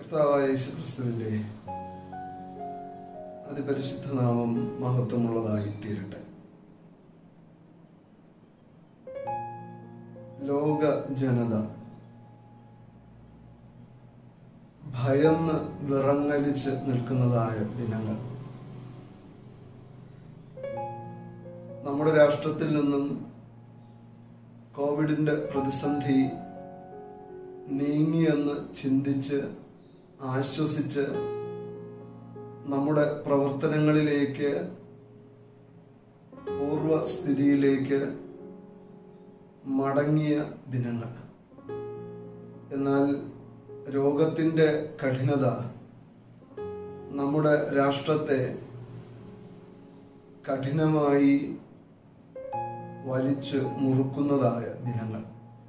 കർത്താവായ യേശുക്രിസ്തുവിന്റെ അതിപരിശുദ്ധ നാമം മഹത്വമുള്ളതായി തീരട്ടെ ലോക ജനത ഭയന്ന് വിറങ്ങലിച്ച് നിൽക്കുന്നതായ ദിനങ്ങൾ നമ്മുടെ രാഷ്ട്രത്തിൽ നിന്നും കോവിഡിന്റെ പ്രതിസന്ധി നീങ്ങിയെന്ന് ചിന്തിച്ച് ആശ്വസിച്ച് നമ്മുടെ പ്രവർത്തനങ്ങളിലേക്ക് പൂർവസ്ഥിതിയിലേക്ക് മടങ്ങിയ ദിനങ്ങൾ എന്നാൽ രോഗത്തിൻ്റെ കഠിനത നമ്മുടെ രാഷ്ട്രത്തെ കഠിനമായി വലിച്ചു മുറുക്കുന്നതായ ദിനങ്ങൾ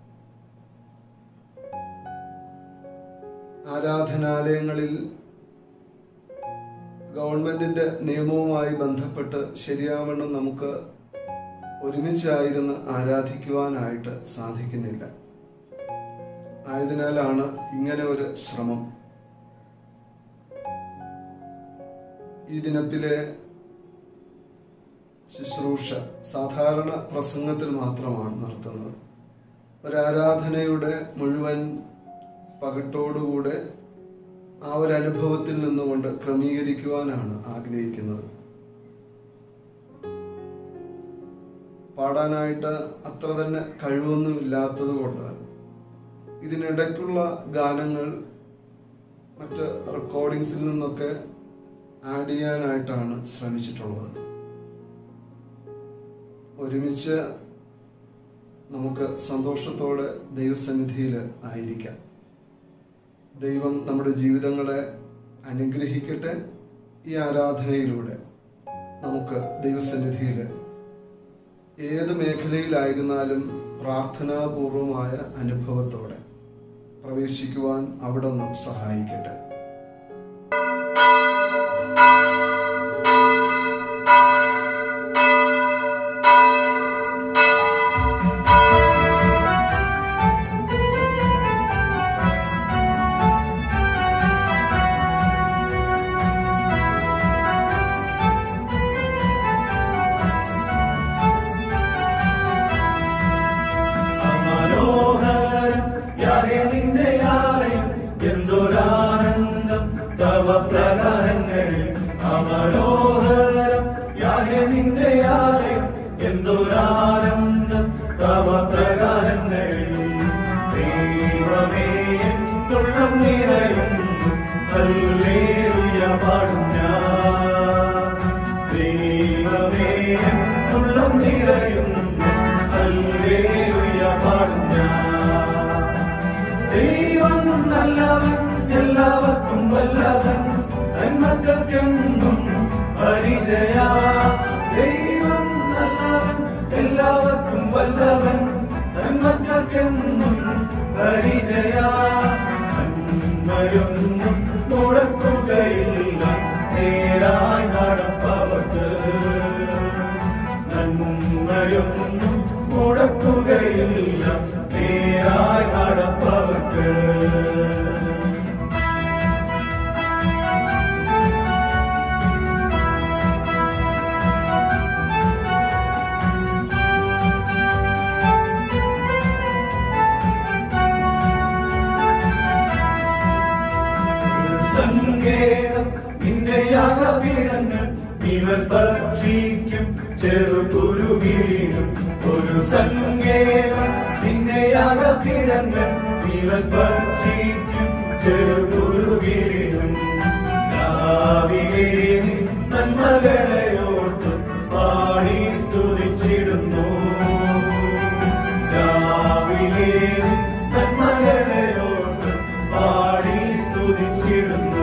ആരാധനാലയങ്ങളിൽ ഗവൺമെന്റിന്റെ നിയമവുമായി ബന്ധപ്പെട്ട് ശരിയാവണ്ണം നമുക്ക് ഒരുമിച്ചായിരുന്ന് ആരാധിക്കുവാനായിട്ട് സാധിക്കുന്നില്ല ആയതിനാലാണ് ഇങ്ങനെ ഒരു ശ്രമം ഈ ദിനത്തിലെ ശുശ്രൂഷ സാധാരണ പ്രസംഗത്തിൽ മാത്രമാണ് നടത്തുന്നത് ഒരാരാധനയുടെ മുഴുവൻ പകട്ടോടുകൂടെ ആ ഒരു അനുഭവത്തിൽ നിന്നുകൊണ്ട് ക്രമീകരിക്കുവാനാണ് ആഗ്രഹിക്കുന്നത് പാടാനായിട്ട് അത്ര തന്നെ കഴിവൊന്നും ഇല്ലാത്തത് കൊണ്ട് ഇതിനിടയ്ക്കുള്ള ഗാനങ്ങൾ മറ്റ് റെക്കോർഡിങ്സിൽ നിന്നൊക്കെ ആഡ് ചെയ്യാനായിട്ടാണ് ശ്രമിച്ചിട്ടുള്ളത് ഒരുമിച്ച് നമുക്ക് സന്തോഷത്തോടെ ദൈവസന്നിധിയിൽ ആയിരിക്കാം ദൈവം നമ്മുടെ ജീവിതങ്ങളെ അനുഗ്രഹിക്കട്ടെ ഈ ആരാധനയിലൂടെ നമുക്ക് ദൈവസന്നിധിയിൽ ഏത് മേഖലയിലായിരുന്നാലും പ്രാർത്ഥനാപൂർവമായ അനുഭവത്തോടെ പ്രവേശിക്കുവാൻ അവിടെ നിന്നും സഹായിക്കട്ടെ മനോഹരം യാഹേ നിന്റെ ആലയം എന്തൊരാനന്ദം തവ പ്രകാരങ്ങളിൽ അമനോഹരം യാഹേ നിന്റെ ആലയം എന്തൊരാനന്ദം തവ പ്രകാരങ്ങളിൽ ദൈവമേ എന്നുള്ളം നിറയുന്നു ഹല്ലേലൂയ പാടും ഞാൻ ദൈവമേ എന്നുള്ളം നിറയുന്നു ഹല്ലേലൂയ പാടും ഞാൻ ദൈവം നല്ലവൻ എല്ലാവർക്കും വല്ലവൻ നന്മക്കൾക്കെന്നും പരിചയ ദൈവം നല്ലവൻ എല്ലാവർക്കും വല്ലവൻ നന്മക്കൾക്കെന്നും പരിചയ നന്മയൊന്നും മുടക്കുകയില്ല നേരായി നടപ്പവർക്ക് നന്മയൊന്നും മുടക്കുകയില്ല നേരായി നടപ്പവർക്ക് സങ്കേതം നിന്റെ യാഗപീഠങ്ങൾ ഇവർ ഭക്ഷിക്കും ചെറുകുരുകിലും ഒരു സങ്കേതം നിന്റെ യാഗപീഠങ്ങൾ ഇവർ ഭക്ഷിക്കും ചെറുകുരുകിലും രാവിലെ നിൻ നന്മകളെ ഓർത്ത് പാടി സ്തുതിച്ചിടുന്നു രാവിലെ നിൻ നന്മകളെ ഓർത്ത് പാടി സ്തുതിച്ചിടുന്നു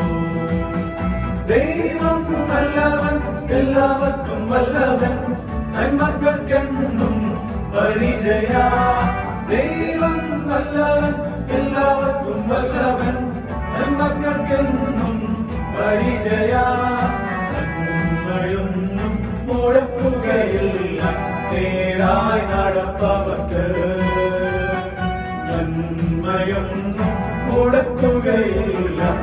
ദൈവം നല്ലവൻ എല്ലാവർക്കും വല്ലവൻ നന്മക്കൾക്കെന്നും പരിചയ ദൈവം നല്ലവൻ എല്ലാവർക്കും വല്ലവൻ നന്മക്കൾക്കെന്നും പരിചയ നന്മയൊന്നും മുടക്കുകയില്ല നേരായി നടപ്പവർക്ക് നന്മയൊന്നും മുടക്കുകയില്ല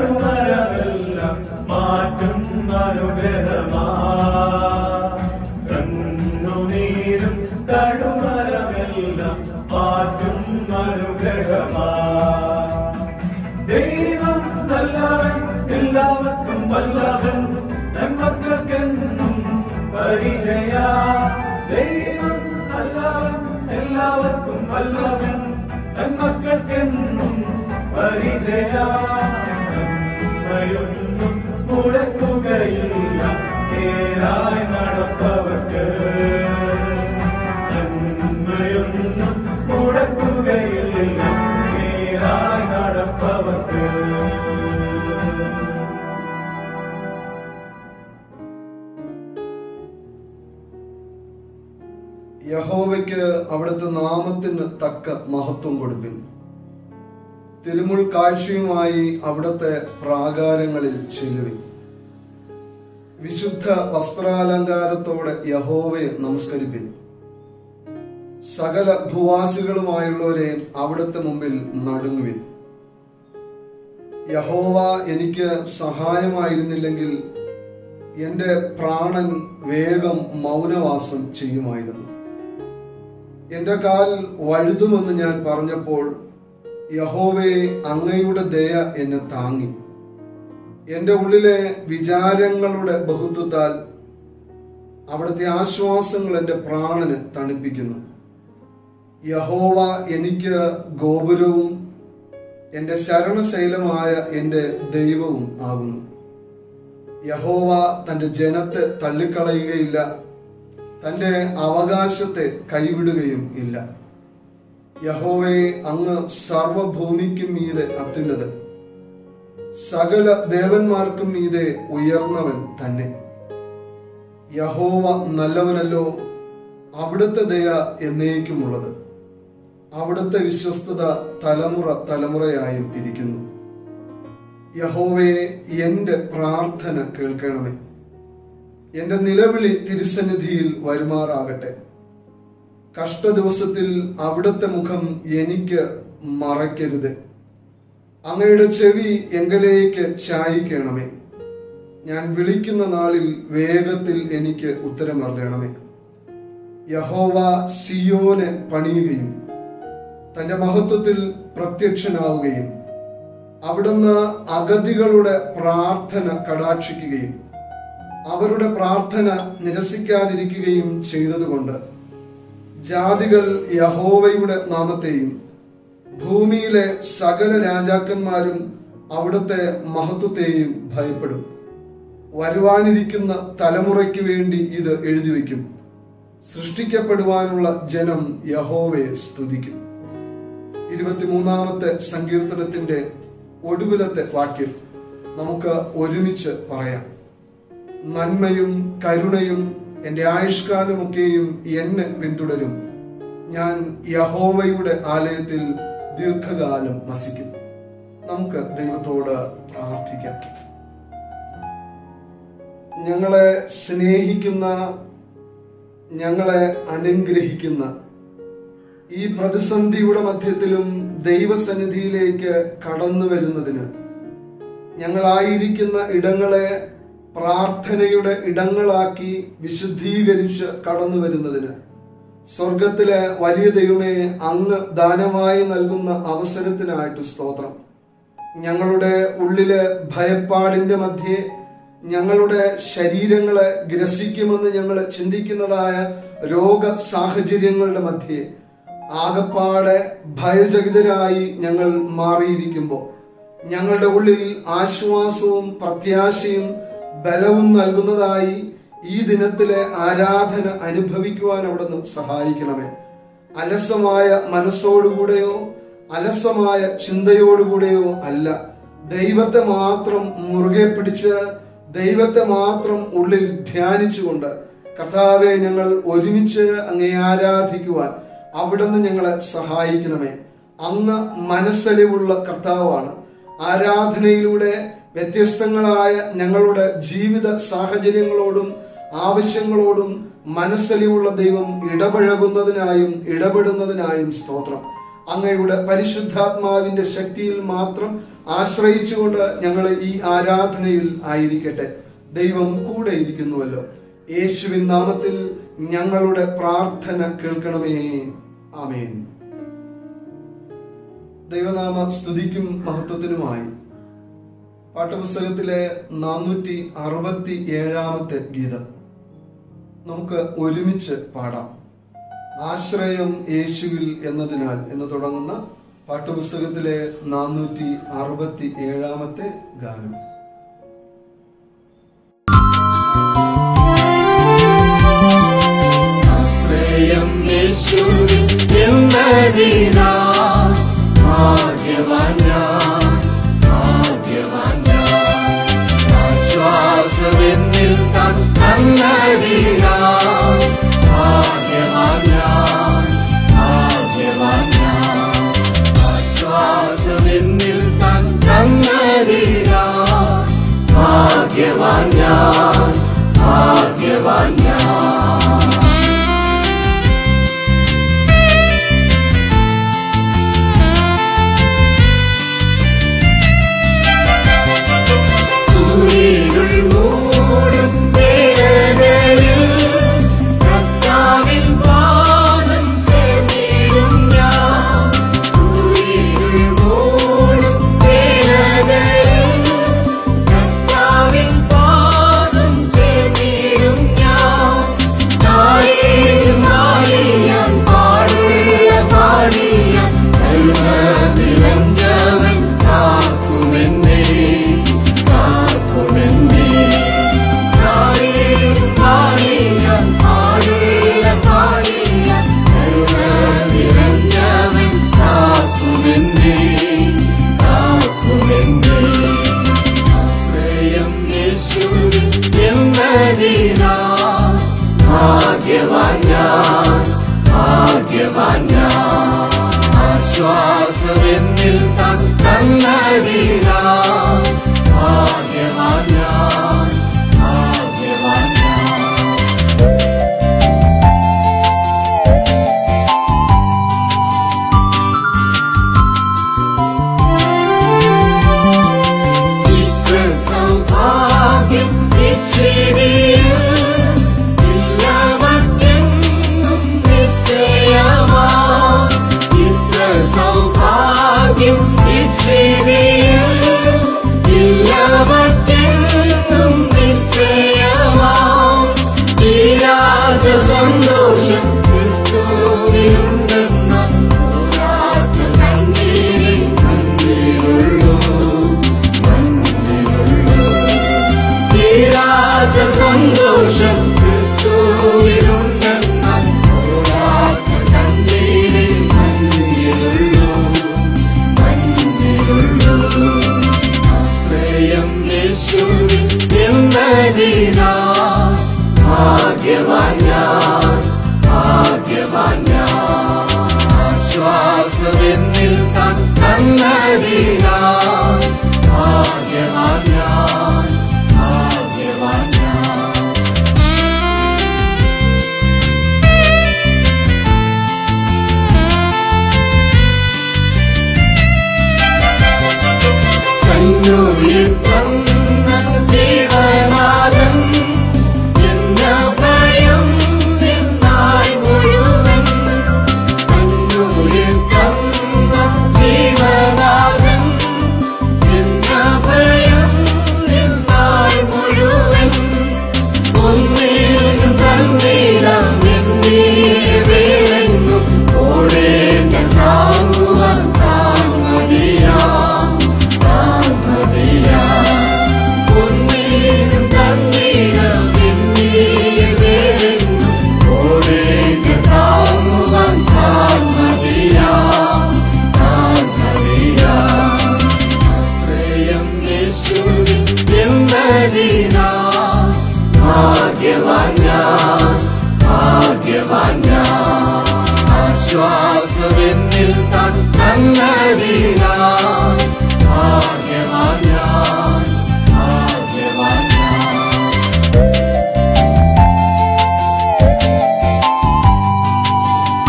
കഴുമരമെല്ലാം മാറ്റും അനുഗ്രഹമാ കണ്ണുനീരും കഴുമരമെല്ലാം മാറ്റും അനുഗ്രഹമാ ദൈവം നല്ലവൻ എല്ലാവർക്കും വല്ലവൻ നമ്മക്കൾക്കെന്നും പരിചയ ദൈവം നല്ലവൻ എല്ലാവർക്കും വല്ലവൻ നമ്മക്കൾക്കെന്നും പരിചയ നന്മയൊന്നും മുടക്കുകയില്ല നേരായി നടപ്പവർക്ക് നന്മയൊന്നും മുടക്കുകയില്ല നേരായി നടപ്പവർക്ക് യഹോവയ്ക്ക് അവിടുത്തെ നാമത്തിന് തക്ക മഹത്വം കൊടുപ്പിൻ തിരുമുൾ കാഴ്ചയുമായി അവിടുത്തെ പ്രാകാരങ്ങളിൽ ചെല്ലുവിൻ വിശുദ്ധ വസ്ത്രാലങ്കാരത്തോടെ യഹോവയെ നമസ്കരിപ്പിൻ സകല ഭൂവാസികളുമായുള്ളവരെ അവിടുത്തെ മുമ്പിൽ നടുങ്ങുവിൻ യഹോവ എനിക്ക് സഹായമായിരുന്നില്ലെങ്കിൽ എന്റെ പ്രാണൻ വേഗം മൗനവാസം ചെയ്യുമായിരുന്നു എന്റെ കാൽ വഴുതുമെന്ന് ഞാൻ പറഞ്ഞപ്പോൾ യഹോവേ അങ്ങയുടെ ദയ എന്നെ താങ്ങി എന്റെ ഉള്ളിലെ വിചാരങ്ങളുടെ ബഹുത്വത്താൽ അവിടുത്തെ ആശ്വാസങ്ങൾ എന്റെ പ്രാണന് തണുപ്പിക്കുന്നു യഹോവ എനിക്ക് ഗോപുരവും എന്റെ ശരണശൈലമായ എന്റെ ദൈവവും ആകുന്നു യഹോവ തന്റെ ജനത്തെ തള്ളിക്കളയുകയില്ല തന്റെ അവകാശത്തെ കൈവിടുകയും ഇല്ല യഹോവേ അങ്ങ് സർവഭൂമിക്കും മീതെ അത്യുന്നതൻ സകല ദേവന്മാർക്കും മീതെ ഉയർന്നവൻ തന്നെ യഹോവ നല്ലവനല്ലോ അവിടുത്തെ ദയ എന്നേക്കുമുള്ളത് അവിടുത്തെ വിശ്വസ്തത തലമുറ തലമുറയായും ഇരിക്കുന്നു യഹോവയെ എന്റെ പ്രാർത്ഥന കേൾക്കണമേ എന്റെ നിലവിളി തിരുസന്നിധിയിൽ വരുമാറാകട്ടെ കഷ്ടദിവസത്തിൽ അവിടുത്തെ മുഖം എനിക്ക് മറയ്ക്കരുത് അങ്ങയുടെ ചെവി എങ്കലേക്ക് ചായിക്കണമേ ഞാൻ വിളിക്കുന്ന നാളിൽ വേഗത്തിൽ എനിക്ക് ഉത്തരമറിയണമേ യഹോവ സിയോനെ പണിയുകയും തന്റെ മഹത്വത്തിൽ പ്രത്യക്ഷനാവുകയും അവിടുന്ന് അഗതികളുടെ പ്രാർത്ഥന കടാക്ഷിക്കുകയും അവരുടെ പ്രാർത്ഥന നിരസിക്കാതിരിക്കുകയും ചെയ്തതുകൊണ്ട് ജാതികൾ യഹോവയുടെ നാമത്തെയും ഭൂമിയിലെ സകല രാജാക്കന്മാരും അവിടുത്തെ മഹത്വത്തെയും ഭയപ്പെടും വരുവാനിരിക്കുന്ന തലമുറയ്ക്ക് വേണ്ടി ഇത് എഴുതി വയ്ക്കും സൃഷ്ടിക്കപ്പെടുവാനുള്ള ജനം യഹോവയെ സ്തുതിക്കും ഇരുപത്തിമൂന്നാമത്തെ സങ്കീർത്തനത്തിന്റെ ഒടുവിലത്തെ വാക്യം നമുക്ക് ഒരുമിച്ച് പറയാം നന്മയും കരുണയും എൻ്റെ ആയുഷ്കാലമൊക്കെയും എന്നെ പിന്തുടരും ഞാൻ യഹോവയുടെ ആലയത്തിൽ ദീർഘകാലം വസിക്കും നമുക്ക് ദൈവത്തോട് പ്രാർത്ഥിക്കാം ഞങ്ങളെ സ്നേഹിക്കുന്ന ഞങ്ങളെ അനുഗ്രഹിക്കുന്ന ഈ പ്രതിസന്ധിയുടെ മധ്യത്തിലും ദൈവസന്നിധിയിലേക്ക് കടന്നു വരുന്നതിന് ഞങ്ങളായിരിക്കുന്ന ഇടങ്ങളെ പ്രാർത്ഥനയുടെ ഇടങ്ങളാക്കി വിശുദ്ധീകരിച്ച് കടന്നു വരുന്നതിന് സ്വർഗത്തിലെ വലിയ ദൈവമേ അങ്ങ് ദാനമായി നൽകുന്ന അവസരത്തിനായിട്ട് സ്തോത്രം ഞങ്ങളുടെ ഉള്ളിലെ ഭയപ്പാടിന്റെ മധ്യേ ഞങ്ങളുടെ ശരീരങ്ങളെ ഗ്രസിക്കുമെന്ന് ഞങ്ങൾ ചിന്തിക്കുന്നതായ രോഗ സാഹചര്യങ്ങളുടെ മധ്യേ ആകപ്പാടെ ഭയചകിതരായി ഞങ്ങൾ മാറിയിരിക്കുമ്പോൾ ഞങ്ങളുടെ ഉള്ളിൽ ആശ്വാസവും പ്രത്യാശയും ബലവും നൽകുന്നതായി ഈ ദിനത്തിലെ ആരാധന അനുഭവിക്കുവാൻ അവിടുന്ന് സഹായിക്കണമേ അലസമായ മനസ്സോടുകൂടെയോ അലസമായ ചിന്തയോടുകൂടെയോ അല്ല ദൈവത്തെ മാത്രം മുറുകെ പിടിച്ച് ദൈവത്തെ മാത്രം ഉള്ളിൽ ധ്യാനിച്ചുകൊണ്ട് കർത്താവെ ഞങ്ങൾ ഒരുമിച്ച് അങ്ങേ ആരാധിക്കുവാൻ അവിടുന്ന് ഞങ്ങളെ സഹായിക്കണമേ അങ്ങ് മനസ്സലിവുള്ള കർത്താവാണ് ആരാധനയിലൂടെ വ്യത്യസ്തങ്ങളായ ഞങ്ങളുടെ ജീവിത സാഹചര്യങ്ങളോടും ആവശ്യങ്ങളോടും മനസ്സലിവുള്ള ദൈവം ഇടപഴകുന്നതിനായും ഇടപെടുന്നതിനായും സ്തോത്രം അങ്ങയുടെ പരിശുദ്ധാത്മാവിന്റെ ശക്തിയിൽ മാത്രം ആശ്രയിച്ചുകൊണ്ട് ഞങ്ങൾ ഈ ആരാധനയിൽ ആയിരിക്കട്ടെ ദൈവം കൂടെ ഇരിക്കുന്നുവല്ലോ യേശുവിൻ നാമത്തിൽ ഞങ്ങളുടെ പ്രാർത്ഥന കേൾക്കണമേ ആമേൻ ദൈവനാമ സ്തുതിക്കും മഹത്വത്തിനുമായി പാഠപുസ്തകത്തിലെ നാനൂറ്റി അറുപത്തി ഏഴാമത്തെ ഗീതം നമുക്ക് ഒരുമിച്ച് പാടാം ആശ്രയം യേശുവിൽ എന്നതിനാൽ എന്ന് തുടങ്ങുന്ന പാഠപുസ്തകത്തിലെ നാനൂറ്റി അറുപത്തി ഏഴാമത്തെ ഗാനം ആശ്രയം യേശുവിൽ എന്നതിനാ ഭാഗ്യവാൻ ഞാൻ, ഭാഗ്യവാൻ ഞാൻ. ആശ്വാസമെന്നിൽ താൻ തന്നതിനാ ഭാഗ്യവാൻ ഞാൻ, ഭാഗ്യവാൻ ഞാൻ. ആശ്വാസമെന്നിൽ താൻ തന്നതിനാ ഭാഗ്യവാൻ ഞാൻ, ഭാഗ്യവാൻ ഞാൻ കുളിരുൾ മൂടും വേളകളിൽ കർത്താവിൻ പാദം ചേർന്നിടും ഞാൻ. കുളിരുൾ മൂടും വേളകളിൽ കർത്താവിൻ പാദം ചേർന്നിടും ഞാൻ. നാളേഴും നാളിയാൻ പാടുള്ള പാടിയാൻ കരുണ നിറഞ്ഞവൻ കാക്കുമെന്നേ കാക്കുമെന്നേ നാളേഴും നാളിയാൻ പാടുള്ള പാടിയാൻ കരുണ നിറഞ്ഞവൻ കാക്കുമെന്നേ കാക്കുമെന്നേ ആശ്രയം യേശുവിൽ എന്നതിനാ ഭാഗ്യവാൻ ഞാൻ ഭാഗ്യവാൻ ഞാൻ ആശ്വാസമെന്നിൽ താൻ തന്നതിനാ ഭാഗ്യവാൻ ഞാൻ ഭാഗ്യവാൻ ഞാൻ ഇത്ര സൗഭാഗ്യം ഇച്ചിരിയിൽ ഇല്ല മറ്റെങ്ങും നിശ്ചയമാ. ഇത്ര സൗഭാഗ്യം ഇച്ചിരിയിൽ ഇല്ല മറ്റെങ്ങും നിശ്ചയമാ. തീരാത്ത സന്തോഷം ക്രിസ്തുവിലുണ്ടെന്ന പോരാത്ത കണ്ണീരിൽ മന്ദിരുള്ളൂ തീരാത്ത സന്തോഷം ക്രിസ്തുവിലുണ്ടെന്ന പോരാത്ത കണ്ണീരിൽ മഞ്ഞിരുള്ളൂ മഞ്ഞിരുള്ളൂ ആശ്രയം യേശുവിൽ എന്നതിനാ ഭാഗ്യവാൻ ഞാൻ ഭാഗ്യവാൻ ഞാൻ ആശ്വാസമെന്നിൽ താൻ തന്നതിനാ ഭാഗ്യവാൻ ഞാൻ ഭാഗ്യവാൻ ഞാൻ കണ്ണുയിൽ തന്ന ജീവനാഥൻ എന്ന ഭയം നിന്നാൾ മുഴുവൻ കണ്ണുയിൽ തന്ന ജീവനാഥൻ എന്ന ഭയം നിന്നാൾ മുഴുവൻ ഒന്നിനും തന്നിടം എന്നീ വേറെങ്ങും ഓടേണ്ട താങ്ങുവാൻ താൻ മതിയാം താൻ മതിയാം ഒന്നിനും തന്നിടം എന്നീ വേറെങ്ങും ഓടേണ്ട താങ്ങുവാൻ താൻ മതിയാം താൻ മതിയാം ആശ്രയം യേശുവിൽ എന്നതിനാ ഭാഗ്യവാൻ ഞാൻ ഭാഗ്യവാൻ ഞാൻ ആശ്വാസമെന്നിൽ താൻ തന്നതിനാ ഭാഗ്യവാൻ ഞാൻ ഭാഗ്യവാൻ ഞാൻ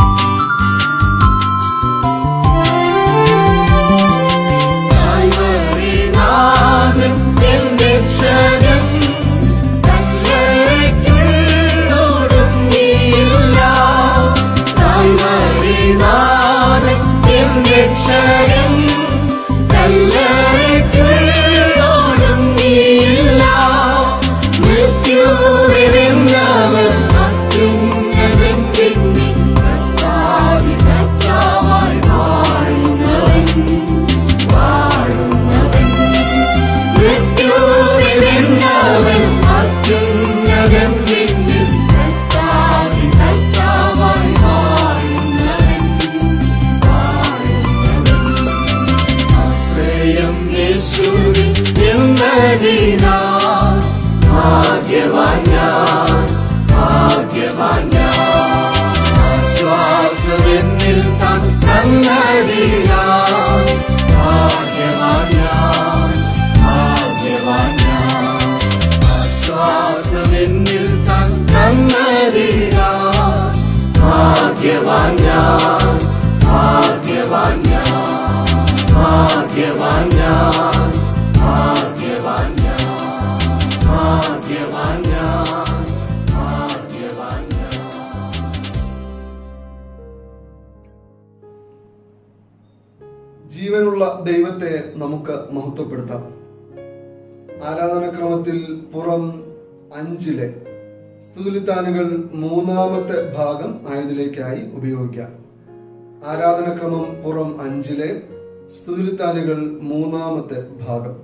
താഴ്വര നല്ലതിനാ ഭാഗ്യവാൻ ഞാൻ ഭാഗ്യവാൻ ഞാൻ ആശ്വാസമെന്നിൽ താൻ നല്ലതിനാ ഭാഗ്യവാൻ ഞാൻ ഭാഗ്യവാൻ ഞാൻ ആശ്വാസമെന്നിൽ താൻ നല്ലതിനാ ഭാഗ്യവാൻ ഞാൻ ഭാഗ്യവാൻ ഞാൻ ഭാഗ്യവാൻ ഞാൻ ഭാഗ്യവാൻ ഞാൻ ഭാഗ്യവാൻ ഞാൻ ഭാഗ്യവാൻ ഞാൻ ജീവനുള്ള ദൈവത്തെ നമുക്ക് മഹത്വപ്പെടുത്താം ആരാധനക്രമത്തിൽ പുറം അഞ്ചിലെ സ്തുലിത്താനുകൾ മൂന്നാമത്തെ ഭാഗം ആയതിലേക്കായി ഉപയോഗിക്കാം ആരാധനക്രമം പുറം അഞ്ചിലെ സ്തുലിത്താനുകൾ മൂന്നാമത്തെ ഭാഗം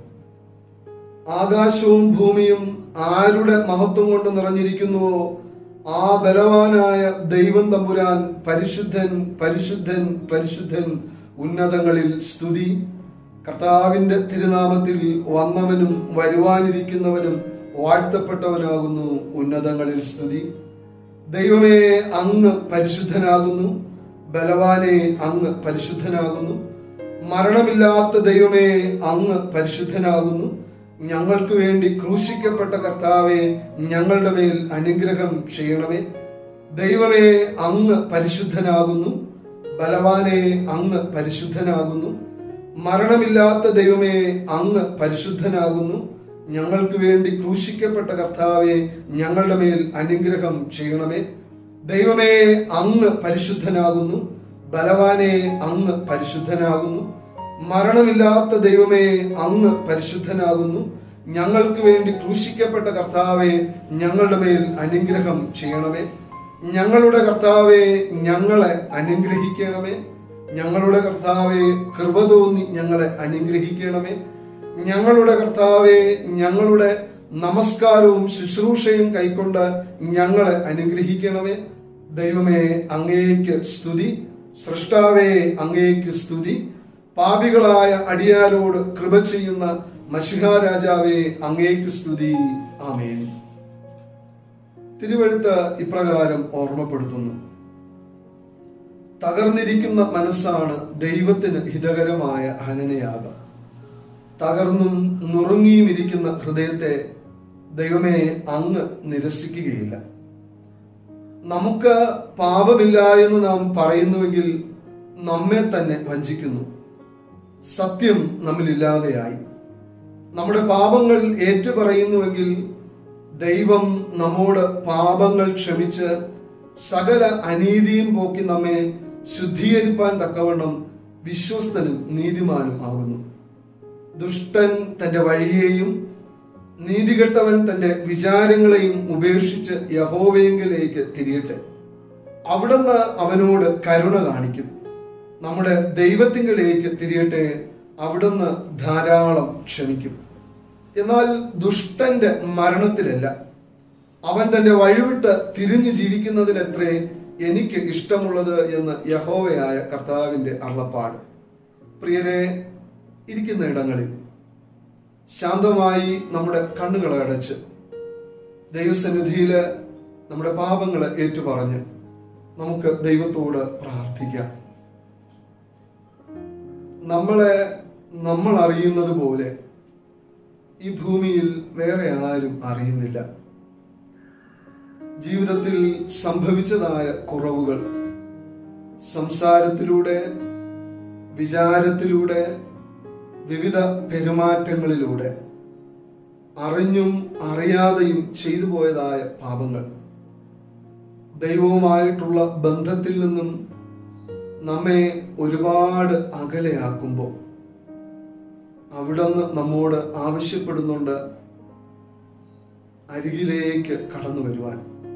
ആകാശവും ഭൂമിയും ആരുടെ മഹത്വം കൊണ്ട് നിറഞ്ഞിരിക്കുന്നുവോ ആ ബലവാനായ ദൈവം തമ്പുരാൻ പരിശുദ്ധൻ പരിശുദ്ധൻ പരിശുദ്ധൻ ഉന്നതങ്ങളിൽ സ്തുതി കർത്താവിന്റെ തിരുനാമത്തിൽ വന്നവനും വരുവാനിരിക്കുന്നവനും വാഴ്ത്തപ്പെട്ടവനാകുന്നു ഉന്നതങ്ങളിൽ സ്തുതി ദൈവമേ അങ്ങ് പരിശുദ്ധനാകുന്നു ബലവാനെ അങ്ങ് പരിശുദ്ധനാകുന്നു മരണമില്ലാത്ത ദൈവമേ അങ്ങ് പരിശുദ്ധനാകുന്നു ഞങ്ങൾക്ക് വേണ്ടി ക്രൂശിക്കപ്പെട്ട കർത്താവെ ഞങ്ങളുടെ മേൽ അനുഗ്രഹം ചെയ്യണമേ ദൈവമേ അങ്ങ് പരിശുദ്ധനാകുന്നു ബലവാനെ അങ്ങ് പരിശുദ്ധനാകുന്നു മരണമില്ലാത്ത ദൈവമേ അങ്ങ് പരിശുദ്ധനാകുന്നു ഞങ്ങൾക്ക് വേണ്ടി ക്രൂശിക്കപ്പെട്ട കർത്താവെ ഞങ്ങളുടെ മേൽ അനുഗ്രഹം ചെയ്യണമേ ദൈവമേ അങ്ങ് പരിശുദ്ധനാകുന്നു ബലവാനെ അങ്ങ് പരിശുദ്ധനാകുന്നു മരണമില്ലാത്ത ദൈവമേ അങ്ങ് പരിശുദ്ധനാകുന്നു ഞങ്ങൾക്ക് വേണ്ടി ക്രൂശിക്കപ്പെട്ട കർത്താവെ ഞങ്ങളുടെ മേൽ അനുഗ്രഹം ചെയ്യണമേ ഞങ്ങളുടെ കർത്താവെ ഞങ്ങളെ അനുഗ്രഹിക്കണമേ ഞങ്ങളുടെ കർത്താവെ കൃപ തോന്നി ഞങ്ങളെ അനുഗ്രഹിക്കണമേ ഞങ്ങളുടെ കർത്താവെ ഞങ്ങളുടെ നമസ്കാരവും ശുശ്രൂഷയും കൈക്കൊണ്ട് ഞങ്ങളെ അനുഗ്രഹിക്കണമേ ദൈവമേ അങ്ങേക്ക് സ്തുതി സൃഷ്ടാവേ അങ്ങേക്ക് സ്തുതി പാപികളായ അടിയാരോട് കൃപ ചെയ്യുന്ന മഷിഹ രാജാവേ അങ്ങേക്ക് സ്തുതി ആമേൻ തിരുവഴുത്ത് ഇപ്രകാരം ഓർമ്മപ്പെടുത്തുന്നു തകർന്നിരിക്കുന്ന മനസ്സാണ് ദൈവത്തിന് ഹിതകരമായ ഹനനയാഗം തകർന്നും നുറുങ്ങിയും ഇരിക്കുന്ന ഹൃദയത്തെ ദൈവമേ അങ്ങ് നിരസിക്കുകയില്ല നമുക്ക് പാപമില്ല എന്ന് നാം പറയുന്നുവെങ്കിൽ നമ്മെ തന്നെ വഞ്ചിക്കുന്നു സത്യം നമ്മിലില്ലാതെയായി നമ്മുടെ പാപങ്ങൾ ഏറ്റുപറയുന്നുവെങ്കിൽ ദൈവം നമ്മോട് പാപങ്ങൾ ക്ഷമിച്ച് സകല അനീതിയും പോക്കി നമ്മെ ശുദ്ധീകരിപ്പാൻ തക്കവണ്ണം വിശ്വസ്തനും നീതിമാനും ആകുന്നു ദുഷ്ടൻ തന്റെ വഴിയെയും നീതികെട്ടവൻ തന്റെ വിചാരങ്ങളെയും ഉപേക്ഷിച്ച് യഹോവയെങ്കിലേക്ക് തിരിയട്ടെ അവിടുന്ന് അവനോട് കരുണ കാണിക്കും നമ്മുടെ ദൈവത്തിങ്കിലേക്ക് തിരിയട്ടെ അവിടുന്ന് ധാരാളം ക്ഷമിക്കും എന്നാൽ ദുഷ്ടന്റെ മരണത്തിലല്ല അവൻ തന്റെ വഴിവിട്ട് തിരിഞ്ഞു ജീവിക്കുന്നതിലത്രേ എനിക്ക് ഇഷ്ടമുള്ളത് എന്ന് യഹോവയായ കർത്താവിന്റെ അള്ളപ്പാട് പ്രിയരെ ഇരിക്കുന്ന ഇടങ്ങളിൽ ശാന്തമായി നമ്മുടെ കണ്ണുകളെ അടച്ച് ദൈവസന്നിധിയില് നമ്മുടെ പാപങ്ങളെ ഏറ്റുപറഞ്ഞ് നമുക്ക് ദൈവത്തോട് പ്രാർത്ഥിക്കാം നമ്മളെ നമ്മൾ അറിയുന്നത് പോലെ ഈ ഭൂമിയിൽ വേറെ ആരും അറിയുന്നില്ല ജീവിതത്തിൽ സംഭവിച്ചതായ കുറവുകൾ സംസാരത്തിലൂടെ വിചാരത്തിലൂടെ വിവിധ പെരുമാറ്റങ്ങളിലൂടെ അറിഞ്ഞും അറിയാതെയും ചെയ്തു പോയതായ പാപങ്ങൾ ദൈവവുമായിട്ടുള്ള ബന്ധത്തിൽ നിന്നും നമ്മെ ഒരുപാട് അകലെയാക്കുമ്പോൾ അവിടുന്ന് നമ്മോട് ആവശ്യപ്പെടുന്നുണ്ട് അരികിലേക്ക് കടന്നു വരുവാൻ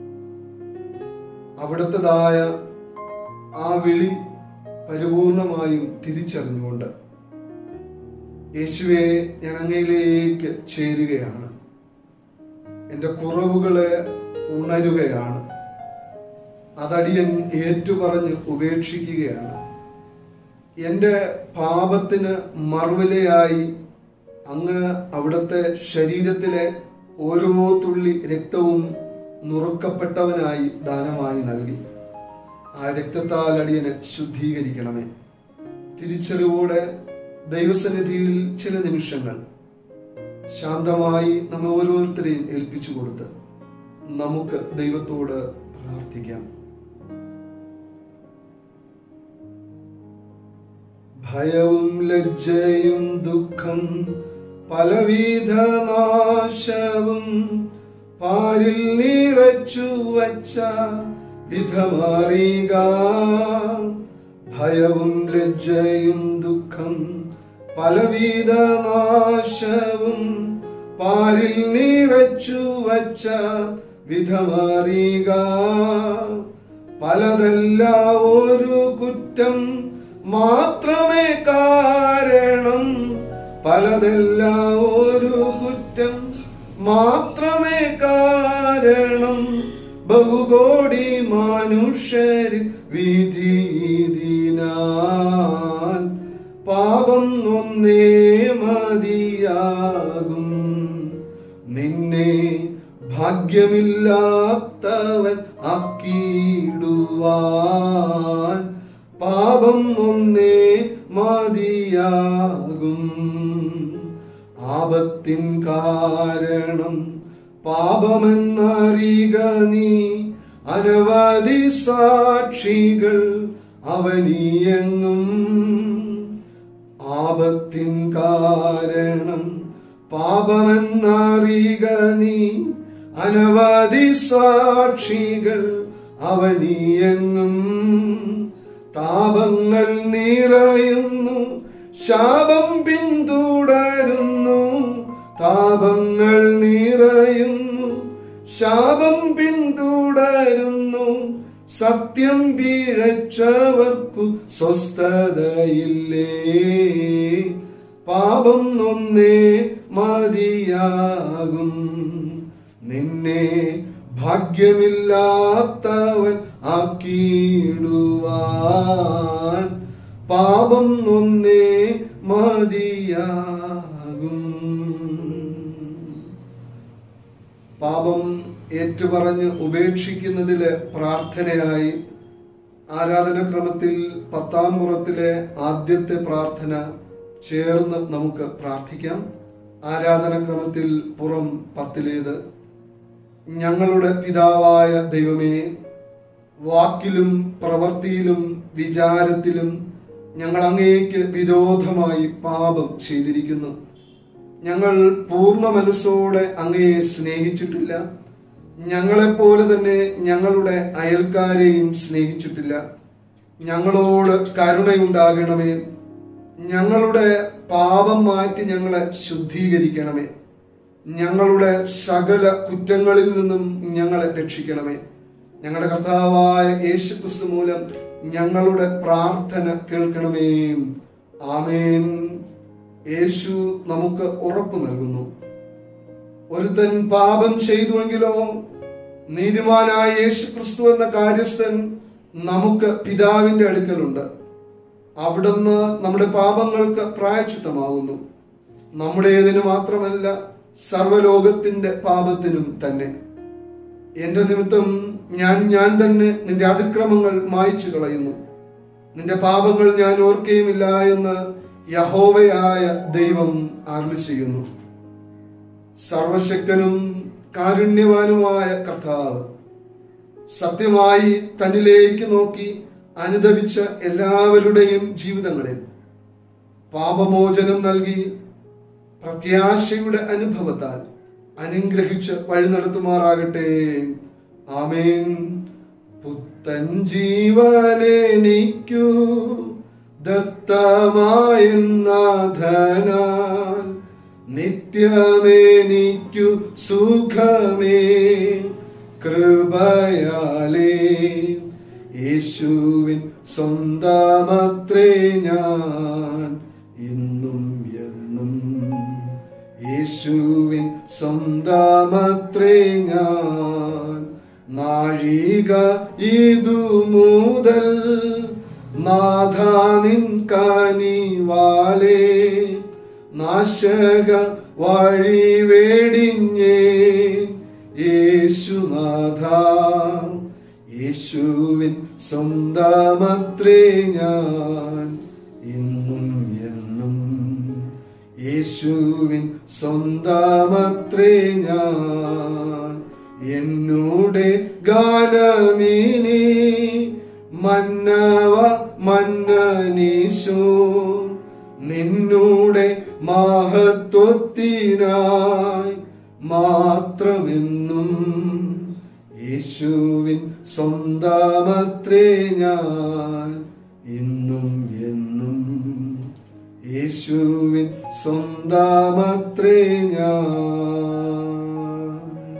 അവിടുത്തേതായ ആ വിളി പരിപൂർണമായും തിരിച്ചറിഞ്ഞുകൊണ്ട് യേശുവെ ഞാൻ അങ്ങയിലേക്ക് ചേരുകയാണ് എൻ്റെ കുറവുകളെ ഉണരുകയാണ് അതടിയൻ ഏറ്റുപറഞ്ഞ് ഉപേക്ഷിക്കുകയാണ് എൻ്റെ പാപത്തിന് മറുവിലയായി അങ്ങ് അവിടുത്തെ ശരീരത്തിലെ ഓരോ തുള്ളി രക്തവും നുറുക്കപ്പെട്ടവനായി ദാനമായി നൽകി ആ രക്തത്താൽ അടിയനെ ശുദ്ധീകരിക്കണമേ തിരിച്ചറിവോടെ ദൈവസന്നിധിയിൽ ചില നിമിഷങ്ങൾ ശാന്തമായി നമ്മെ ഓരോരുത്തരെയും ഏൽപ്പിച്ചു കൊടുത്ത് നമുക്ക് ദൈവത്തോട് പ്രാർത്ഥിക്കാം ഭയവും ലജ്ജയും ദുഃഖം പലവിധ നാശവും പാരിൽ നിറച്ചു വച്ച വിധമറിയുക ഭയവും ലജ്ജയും ദുഃഖം പലവിധ നാശവും പാരിൽ നിറച്ചു വച്ച വിധമറിയുക പലതല്ല ഒരു കുറ്റം മാത്രമേ കാരണം പലതല്ല ഒരു കുറ്റം മാത്രമേ കാരണം ബഹുകോടി മനുഷ്യരിൽ വിധിദിനാൽ പാപം ഒന്നേ മതിയാകും നിന്നെ ഭാഗ്യമില്ലാത്തവൻ ആക്കിയിടുവാൻ പാപം ഒന്നേ മതിയാകും ആപത്തിൻ കാരണം പാപമെന്നറിയുക നീ അനവധി സാക്ഷികൾ അവനിയെങ്ങും ആപത്തിൻ കാരണം പാപമെന്നറിയുക നീ അനവധി സാക്ഷികൾ അവനിയെങ്ങും താപങ്ങൾ നിറയുന്നു ശാപം പിന്തുടരുന്നു താപങ്ങൾ നിറയുന്നു ശാപം പിന്തുടരുന്നു സത്യം വീഴച്ചവർക്കു സ്വസ്ഥതയില്ലേ പാപം ഒന്നേ മതിയാകും നിന്നെ ഭാഗ്യമില്ലാത്തവൻ ആക്കിയിടുവാൻ പാപം ഒന്നേ മതിയാകും പാപം ഏറ്റുപറഞ്ഞ് ഉപേക്ഷിക്കുന്നതിലെ പ്രാർത്ഥനയായി ആരാധനക്രമത്തിൽ പത്താം പുറത്തിലെ ആദ്യത്തെ പ്രാർത്ഥന ചേർന്ന് നമുക്ക് പ്രാർത്ഥിക്കാം ആരാധനക്രമത്തിൽ പുറം പത്തിലേത് ഞങ്ങളുടെ പിതാവായ ദൈവമേ വാക്കിലും പ്രവൃത്തിയിലും വിചാരത്തിലും ഞങ്ങൾ അങ്ങേക്ക് വിരോധമായി പാപം ചെയ്തിരിക്കുന്നു ഞങ്ങൾ പൂർണ്ണ മനസ്സോടെ അങ്ങയെ സ്നേഹിച്ചിട്ടില്ല ഞങ്ങളെപ്പോലെ തന്നെ ഞങ്ങളുടെ അയൽക്കാരെയും സ്നേഹിച്ചിട്ടില്ല ഞങ്ങളോട് കരുണയുണ്ടാകണമേ ഞങ്ങളുടെ പാപം മാറ്റി ഞങ്ങളെ ശുദ്ധീകരിക്കണമേ ഞങ്ങളുടെ സകല കുറ്റങ്ങളിൽ നിന്നും ഞങ്ങളെ രക്ഷിക്കണമേ ഞങ്ങളുടെ കർത്താവായ യേശു ക്രിസ്തു മൂലം ഞങ്ങളുടെ പ്രാർത്ഥന കേൾക്കണമേ ആമേൻ യേശു നമുക്ക് ഉറപ്പ് നൽകുന്നു ഒരുത്തൻ പാപം ചെയ്തുവെങ്കിലോ നീതിമാനായ യേശു ക്രിസ്തു എന്ന കാര്യസ്ഥൻ നമുക്ക് പിതാവിന്റെ അടുക്കലുണ്ട് അവിടുന്ന് നമ്മുടെ പാപങ്ങൾക്ക് പ്രായച്ചിത്തമാകുന്നു നമ്മുടേതിന് മാത്രമല്ല സർവലോകത്തിന്റെ പാപത്തിനും തന്നെ എന്റെ നിമിത്തം ഞാൻ ഞാൻ തന്നെ നിന്റെ അതിക്രമങ്ങൾ മായ്ച്ചു കളയുന്നു നിന്റെ പാപങ്ങൾ ഞാൻ ഓർക്കുകയുമില്ല എന്ന് യഹോവയായ ദൈവം അരുളി ചെയ്യുന്നു സർവശക്തനും കാരുണ്യവാനുമായ കർത്താവ് സത്യമായി തന്നിലേക്ക് നോക്കി അനുദവിച്ച എല്ലാവരുടെയും ജീവിതങ്ങളിൽ പാപമോചനം നൽകി പ്രത്യാശയുടെ അനുഭവത്താൽ അനുഗ്രഹിച്ച് വഴി നടത്തുമാറാകട്ടെ ആമേൻ പുത്തൻ ജീവനെനിക്കു ദത്തമായെന്നാഥനാൽ നിത്യമേനിക്കു സുഖമേ കൃപയാലേ യേശുവിൻ സ്വന്തമത്രേ ഞാൻ ഇന്നും എന്നും യേശുവിൻ സ്വന്തമത്രേ ഞാൻ നാഴിക ഇതു മുതൽ നാഥ നിൻ കനിവാലേ നാശക വഴി വേടിഞ്ഞേ യേശുനാഥ യേശുവിൻ സ്വന്തമത്രേ ഞാൻ ഇന്നും എന്നും യേശുവിൻ സ്വന്തമത്രേ ഞാൻ എന്നൂടെ ഗാനമീനി മന്നവ മന്നനീശോ നിന്നൂടെ മഹത്വത്തിനായി മാത്രമെന്നും യേശുവിൻ സ്വന്തമത്രേ ഞാൻ ഇന്നും എന്നും യേശുവിൻ സ്വന്തമത്രേ ഞാൻ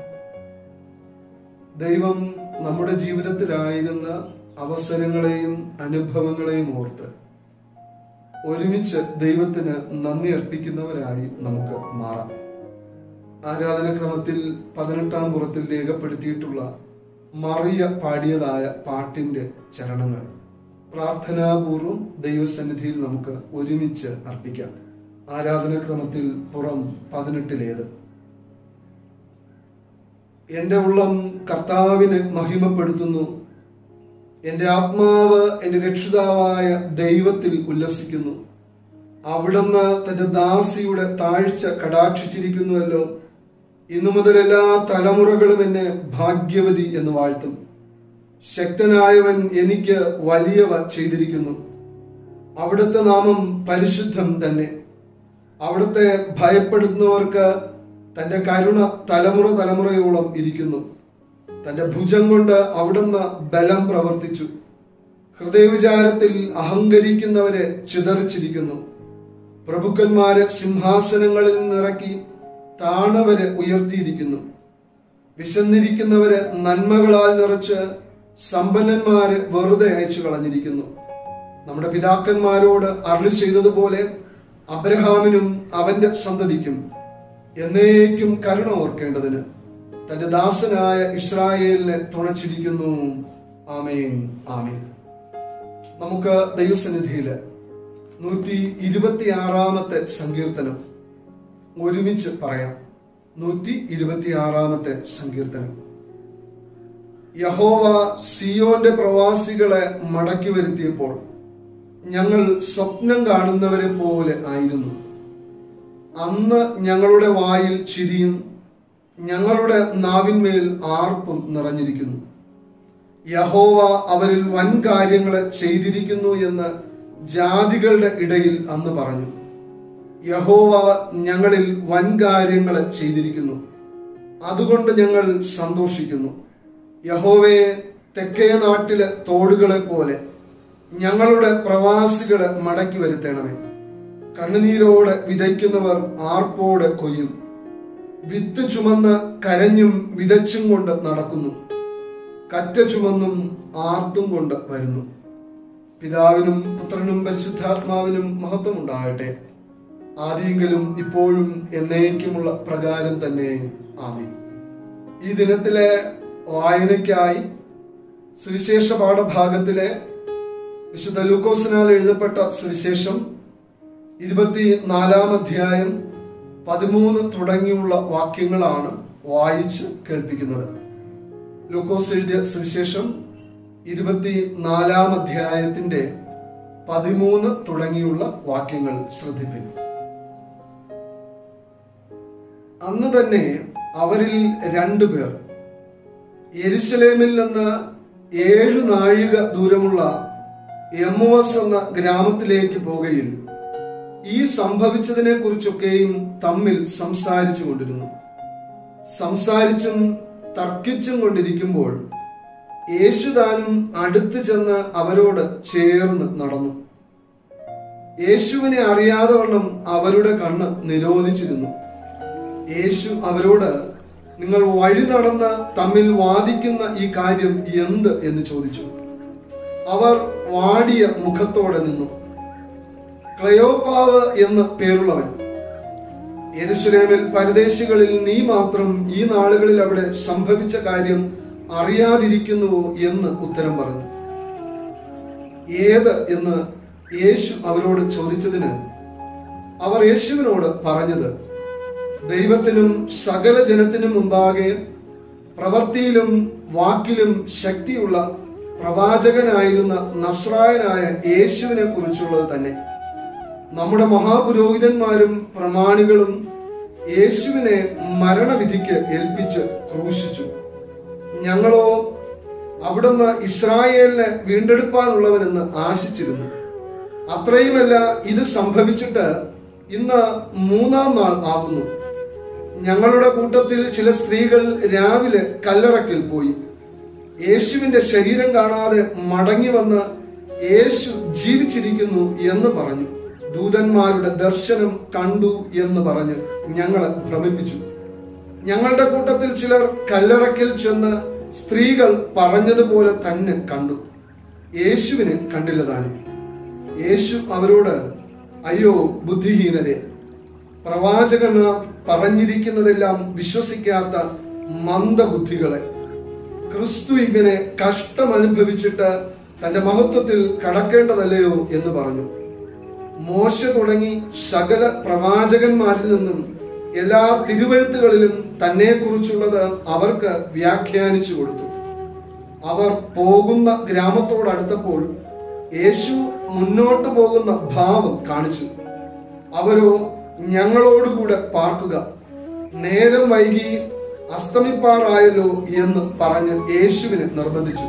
ദൈവം നമ്മുടെ ജീവിതത്തിലായിരുന്ന അവസരങ്ങളെയും അനുഭവങ്ങളെയും ഓർത്ത് ഒരുമിച്ച് ദൈവത്തിന് നന്ദി അർപ്പിക്കുന്നവരായി നമുക്ക് മാറാം ആരാധനക്രമത്തിൽ പതിനെട്ടാം പുറത്തിൽ രേഖപ്പെടുത്തിയിട്ടുള്ള മറിയ പാടിയതായ പാട്ടിന്റെ ചരണങ്ങൾ പ്രാർത്ഥനാപൂർവം ദൈവസന്നിധിയിൽ നമുക്ക് ഒരുമിച്ച് അർപ്പിക്കാം ആരാധനക്രമത്തിൽ പുറം പതിനെട്ടിലേത് എന്റെ ഉള്ളം കർത്താവിനെ മഹിമപ്പെടുത്തുന്നു എന്റെ ആത്മാവ് എന്റെ രക്ഷിതാവായ ദൈവത്തിൽ ഉല്ലസിക്കുന്നു അവിടുന്ന് തന്റെ ദാസിയുടെ താഴ്ച കടാക്ഷിച്ചിരിക്കുന്നുവല്ലോ ഇന്നു മുതൽ എല്ലാ തലമുറകളും എന്നെ ഭാഗ്യവതി എന്ന് വാഴ്ത്തും ശക്തനായവൻ എനിക്ക് വലിയവ ചെയ്തിരിക്കുന്നു അവിടുത്തെ നാമം പരിശുദ്ധം തന്നെ അവിടുത്തെ ഭയപ്പെടുത്തുന്നവർക്ക് തന്റെ കരുണ തലമുറ തലമുറയോളം ഇരിക്കുന്നു തന്റെ ഭുജം കൊണ്ട് അവിടുന്ന് ബലം പ്രവർത്തിച്ചു ഹൃദയവിചാരത്തിൽ അഹങ്കരിക്കുന്നവരെ ചിതറിച്ചിരിക്കുന്നു പ്രഭുക്കന്മാരെ സിംഹാസനങ്ങളിൽ നിറക്കി താണവരെ ഉയർത്തിയിരിക്കുന്നു വിശന്നിരിക്കുന്നവരെ നന്മകളാൽ നിറച്ച് സമ്പന്നന്മാരെ വെറുതെ അയച്ചു കളഞ്ഞിരിക്കുന്നു നമ്മുടെ പിതാക്കന്മാരോട് അരുളി ചെയ്തതുപോലെ അബ്രഹാമിനും അവന്റെ സന്തതിക്കും എന്നേക്കും കരുണ ഓർക്കേണ്ടതിന് തന്റെ ദാസനായ ഇസ്രായേലിനെ തുണച്ചിരിക്കുന്നു ആമേൻ ആമേൻ നമുക്ക് ദൈവസന്നിധിയില് നൂറ്റി ഇരുപത്തി ആറാമത്തെ സങ്കീർത്തനം ഒരുമിച്ച് പറയാം നൂറ്റി ഇരുപത്തി ആറാമത്തെ സങ്കീർത്തനം യഹോവ സിയോന്റെ പ്രവാസികളെ മടക്കി വരുത്തിയപ്പോൾ ഞങ്ങൾ സ്വപ്നം കാണുന്നവരെ പോലെ ആയിരുന്നു അന്ന് ഞങ്ങളുടെ വായിൽ ചിരിയും ഞങ്ങളുടെ നാവിന്മേൽ ആർപ്പും നിറഞ്ഞിരിക്കുന്നു യഹോവ അവരിൽ വൻ കാര്യങ്ങളെ ചെയ്തിരിക്കുന്നു എന്ന് ജാതികളുടെ ഇടയിൽ അന്ന് പറഞ്ഞു യഹോവ ഞങ്ങളിൽ വൻ കാര്യങ്ങളെ ചെയ്തിരിക്കുന്നു അതുകൊണ്ട് ഞങ്ങൾ സന്തോഷിക്കുന്നു യഹോവയെ തെക്കേ നാട്ടിലെ തോടുകളെ പോലെ ഞങ്ങളുടെ പ്രവാസികളെ മടക്കി വരുത്തണമേ കണ്ണുനീരോടെ വിതയ്ക്കുന്നവർ ആർപ്പോടെ കൊയ്യും വിത്ത് ചുമന്ന് കരഞ്ഞും വിതച്ചും കൊണ്ട് നടക്കുന്നു കറ്റ ചുമന്നും ആർത്തും കൊണ്ട് വരുന്നു പിതാവിനും പുത്രനും പരിശുദ്ധാത്മാവിനും മഹത്വം ഉണ്ടാകട്ടെ ആദ്യമെങ്കിലും ഇപ്പോഴും എന്നേക്കുമുള്ള പ്രകാരം തന്നെ ആമേ ഈ ദിനത്തിലെ വായനയ്ക്കായി സുവിശേഷ പാഠഭാഗത്തിലെ വിശുദ്ധ ലൂക്കോസിനാൽ എഴുതപ്പെട്ട സുവിശേഷം ഇരുപത്തി നാലാം അധ്യായം പതിമൂന്ന് തുടങ്ങിയുള്ള വാക്യങ്ങളാണ് വായിച്ച് കേൾപ്പിക്കുന്നത് ലൂക്കോസ് എഴുതിയ സുവിശേഷം ഇരുപത്തി നാലാം അധ്യായത്തിന്റെ പതിമൂന്ന് തുടങ്ങിയുള്ള വാക്യങ്ങൾ ശ്രദ്ധിപ്പിൻ അന്ന് തന്നെ അവരിൽ രണ്ടുപേർ യെരുശലേമിൽ നിന്ന് ഏഴു നാഴിക ദൂരമുള്ള എമ്മോസ് എന്ന ഗ്രാമത്തിലേക്ക് പോകുകയിൽ ഈ സംഭവിച്ചതിനെ കുറിച്ചൊക്കെയും തമ്മിൽ സംസാരിച്ചു കൊണ്ടിരുന്നു സംസാരിച്ചും തർക്കിച്ചും കൊണ്ടിരിക്കുമ്പോൾ യേശുദാനും അടുത്ത് ചെന്ന് അവരോട് ചേർന്ന് നടന്നു യേശുവിനെ അറിയാതെ വണ്ണം അവരുടെ കണ്ണ് നിരോധിച്ചിരുന്നു യേശു അവരോട് നിങ്ങൾ വഴി നടന്ന് തമ്മിൽ വാദിക്കുന്ന ഈ കാര്യം എന്ത് എന്ന് ചോദിച്ചു അവർ വാടിയ മുഖത്തോടെ നിന്നു ക്ലയോപ്പാവ് എന്ന് പേരുള്ളവൻ യെരുശലേമിൽ പരദേശികളിൽ നീ മാത്രം ഈ നാളുകളിൽ അവിടെ സംഭവിച്ച കാര്യം അറിയാതിരിക്കുന്നുവോ എന്ന് ഉത്തരം പറഞ്ഞു ഏത് എന്ന് യേശു അവരോട് ചോദിച്ചതിന് അവർ യേശുവിനോട് പറഞ്ഞത് ദൈവത്തിനും സകല ജനത്തിനും മുമ്പാകെ പ്രവൃത്തിയിലും വാക്കിലും ശക്തിയുള്ള പ്രവാചകനായിരുന്ന നസ്രായനായ യേശുവിനെ കുറിച്ചുള്ളത് തന്നെ നമ്മുടെ മഹാപുരോഹിതന്മാരും പ്രമാണികളും യേശുവിനെ മരണവിധിക്ക് ഏൽപ്പിച്ച് ക്രൂശിച്ചു ഞങ്ങളോ അവിടുന്ന് ഇസ്രായേലിനെ വീണ്ടെടുപ്പാനുള്ളവനെന്ന് ആശിച്ചിരുന്നു അത്രയുമല്ല ഇത് സംഭവിച്ചിട്ട് ഇന്ന് മൂന്നാം നാൾ ആകുന്നു ഞങ്ങളുടെ കൂട്ടത്തിൽ ചില സ്ത്രീകൾ രാവിലെ കല്ലറയ്ക്കൽ പോയി യേശുവിന്റെ ശരീരം കാണാതെ മടങ്ങി വന്ന് യേശു ജീവിച്ചിരിക്കുന്നു എന്ന് പറഞ്ഞു ദൂതന്മാരുടെ ദർശനം കണ്ടു എന്ന് പറഞ്ഞ് ഞങ്ങളെ ഭ്രമിപ്പിച്ചു ഞങ്ങളുടെ കൂട്ടത്തിൽ ചിലർ കല്ലറയ്ക്കൽ ചെന്ന് സ്ത്രീകൾ പറഞ്ഞതുപോലെ തന്നെ കണ്ടു യേശുവിനെ കണ്ടില്ല താനും യേശു അവരോട് അയ്യോ ബുദ്ധിഹീനരെ പ്രവാചകന്മാർ പറഞ്ഞിരിക്കുന്നതെല്ലാം വിശ്വസിക്കാത്ത മന്ദബുദ്ധികളെ ക്രിസ്തു ഇങ്ങനെ കഷ്ടം അനുഭവിച്ചിട്ട് തന്റെ മഹത്വത്തിൽ കടക്കേണ്ടതല്ലയോ എന്ന് പറഞ്ഞു മോശ തുടങ്ങി സകല പ്രവാചകന്മാരിൽ നിന്നും എല്ലാ തിരുവഴുത്തുകളിലും തന്നെ കുറിച്ചുള്ളത് അവർക്ക് വ്യാഖ്യാനിച്ചു കൊടുത്തു അവർ പോകുന്ന ഗ്രാമത്തോടടുത്തപ്പോൾ യേശു മുന്നോട്ട് പോകുന്ന ഭാവം കാണിച്ചു അവരോ ഞങ്ങളോടുകൂടെ പാർക്കുക നേരം വൈകി അസ്തമിപ്പാറായല്ലോ എന്ന് പറഞ്ഞ് യേശുവിനെ നിർബന്ധിച്ചു